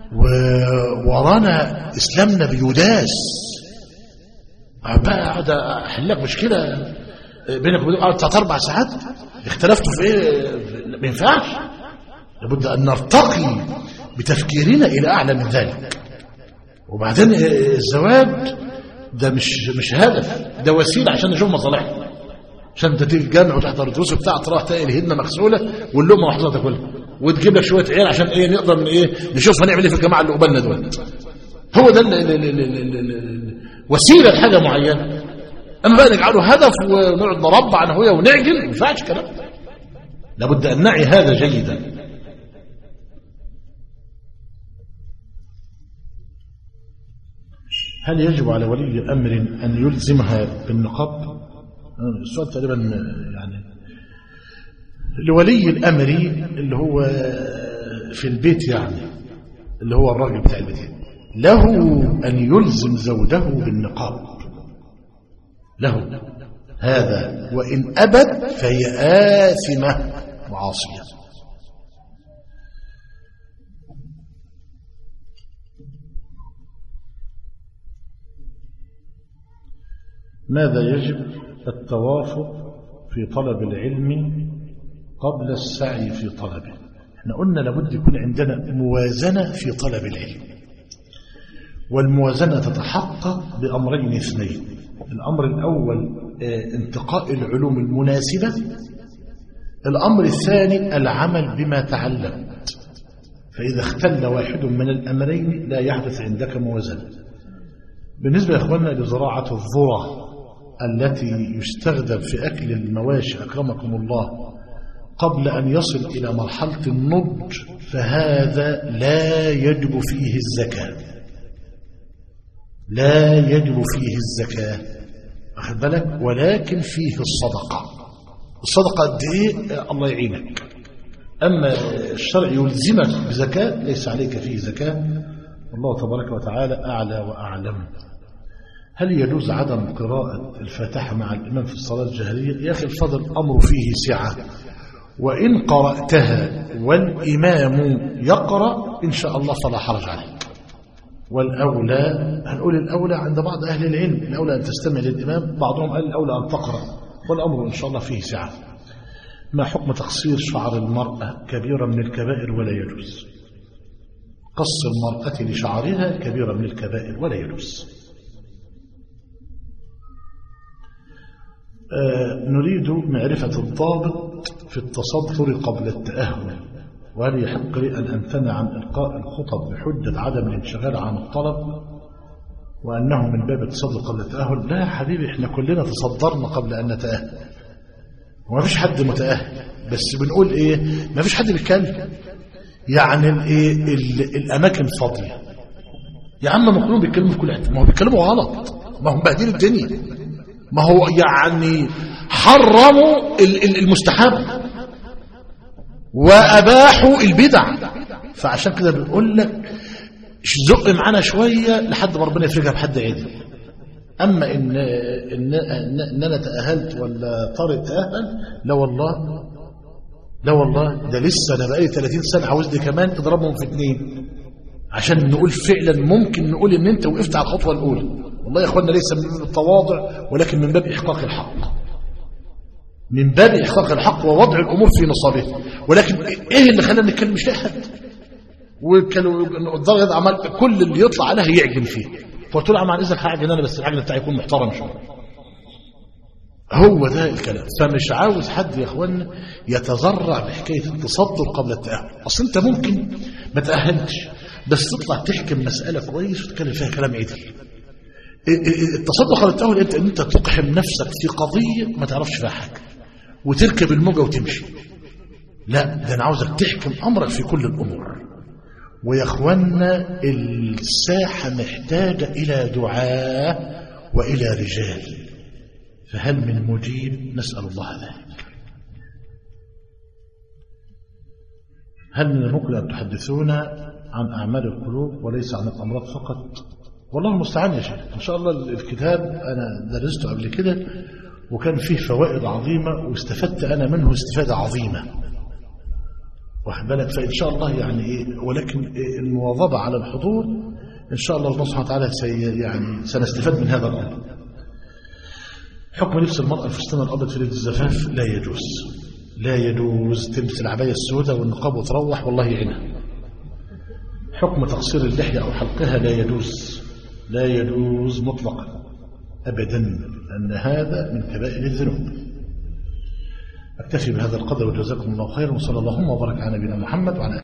وورانا اسلامنا بيداس بقى قاعد احل لك مشكله بينك وبين قعدت ثلاث اربع ساعات اختلفتوا في ايه ما ينفعش لابد ان نرتقي بتفكيرنا الى اعلى من ذلك وبعدين الزواج ده مش مش هدف ده وسيله عشان نشوف مصالحنا عشان انت تيجي الجامع وتحضر الدروس بتاع تروح تلاقي الهدنه مغسوله واللقمه محطوطه تاكلها وتجيب لك شويه عيال عشان ايه نقدر من ايه نشوف هنعمل ايه في الجماعه اللي قبالنا دول هو ده ال- ال- ال- ال- ال- ال- ال- وسيله لحاجه معينه اما بقى نجعله هدف ونقعد نربع عن هويه ونعجل ما ينفعش الكلام ده. لابد ان نعي هذا جيدا هل يجب على ولي امر ان يلزمها بالنقاب آه، السؤال تقريبا آه، يعني لولي الامر اللي هو في البيت يعني اللي هو الراجل بتاع البيت له ان يلزم زوجه بالنقاب له هذا وان ابت فهي اثمه وعاصيه ماذا يجب التوافق في طلب العلم قبل السعي في طلبه احنا قلنا لابد يكون عندنا موازنة في طلب العلم والموازنة تتحقق بأمرين اثنين الأمر الأول آه، انتقاء العلوم المناسبة الأمر الثاني العمل بما تعلمت فإذا اختل واحد من الأمرين لا يحدث عندك موازنة بالنسبة يا أخواننا لزراعة الذرة التي يستخدم في أكل المواشي أكرمكم الله قبل أن يصل إلى مرحلة النضج فهذا لا يجب فيه الزكاة لا يجب فيه الزكاة أخذ بالك ولكن فيه الصدقة الصدقة قد إيه آه، الله يعينك أما الشرع يلزمك بزكاة ليس عليك فيه زكاة الله تبارك وتعالى أعلى وأعلم هل يجوز عدم قراءة الفاتحة مع الإمام في الصلاة الجهرية يا أخي الفضل الأمر فيه سعة وإن قرأتها والإمام يقرأ إن شاء الله فلا حرج عليك والأولى هنقول الأولى عند بعض أهل العلم الأولى أن تستمع للإمام بعضهم قال الأولى أن تقرأ والأمر إن شاء الله فيه سعة ما حكم تقصير شعر المرأة كبيرة من الكبائر ولا يجوز قص المرأة لشعرها كبيرة من الكبائر ولا يجوز آه، نريد معرفة الضابط في التصدر قبل التأهل وهل يحق لي أن أمتنع عن إلقاء الخطب بحجة عدم الانشغال عن الطلب وأنه من باب التصدر قبل التأهل لا يا حبيبي احنا كلنا تصدرنا قبل أن نتأهل وما فيش حد متأهل بس بنقول ايه ما فيش حد بيتكلم يعني الايه ال- الاماكن فاضيه يا عم ما كلهم بيتكلموا في كل حته ما هو بيتكلموا غلط ما هم مبهدلين الدنيا ما هو يعني حرموا ال- ال- المستحب واباحوا البدع فعشان كده بنقول لك زق معانا شويه لحد ما ربنا يفرجها بحد عدل اما ان ان ان, إن انا تاهلت ولا طارق تاهل لا والله لا والله ده لسه انا بقالي 30 سنه عاوز لي كمان تضربهم في اثنين عشان نقول فعلا ممكن نقول ان انت وقفت على الخطوه الاولى والله يا اخوانا ليس من باب التواضع ولكن من باب احقاق الحق من باب احقاق الحق ووضع الامور في نصابها ولكن ايه اللي خلانا نتكلم مش لاقي حد وكانوا الضغط عمل كل اللي يطلع عليها يعجن فيه فقلت له يا عم عن اذنك هعجن انا بس العجن بتاعي يكون محترم شويه هو ده الكلام فمش عاوز حد يا اخوانا يتذرع بحكايه التصدر قبل التاهل اصل انت ممكن ما تاهلتش بس تطلع تحكم مسألة كويس وتتكلم فيها كلام عدل التصدق على التأهل انت ان انت تقحم نفسك في قضية ما تعرفش فيها حاجة وتركب الموجة وتمشي لا ده انا عاوزك تحكم امرك في كل الامور ويا اخوانا الساحة محتاجة الى دعاء والى رجال فهل من مجيب نسأل الله ذلك هل من الممكن أن تحدثونا عن أعمال القلوب وليس عن الأمراض فقط والله المستعان يا شيخ إن شاء الله الكتاب أنا درسته قبل كده وكان فيه فوائد عظيمة واستفدت أنا منه استفادة عظيمة واخد بالك فإن شاء الله يعني إيه ولكن إيه المواظبة على الحضور إن شاء الله الله سبحانه وتعالى سي يعني سنستفاد من هذا الأمر حكم لبس المرأة الفستان الأبيض في ليلة الزفاف لا يجوز لا يجوز تلبس العباية السوداء والنقاب وتروح والله يعينها حكم تقصير اللحية أو حلقها لا يجوز لا يجوز مطلقا أبدا أن هذا من كبائر الذنوب أكتفي بهذا القدر وجزاكم الله خيرا وصلى اللهم وبارك على نبينا محمد وعلى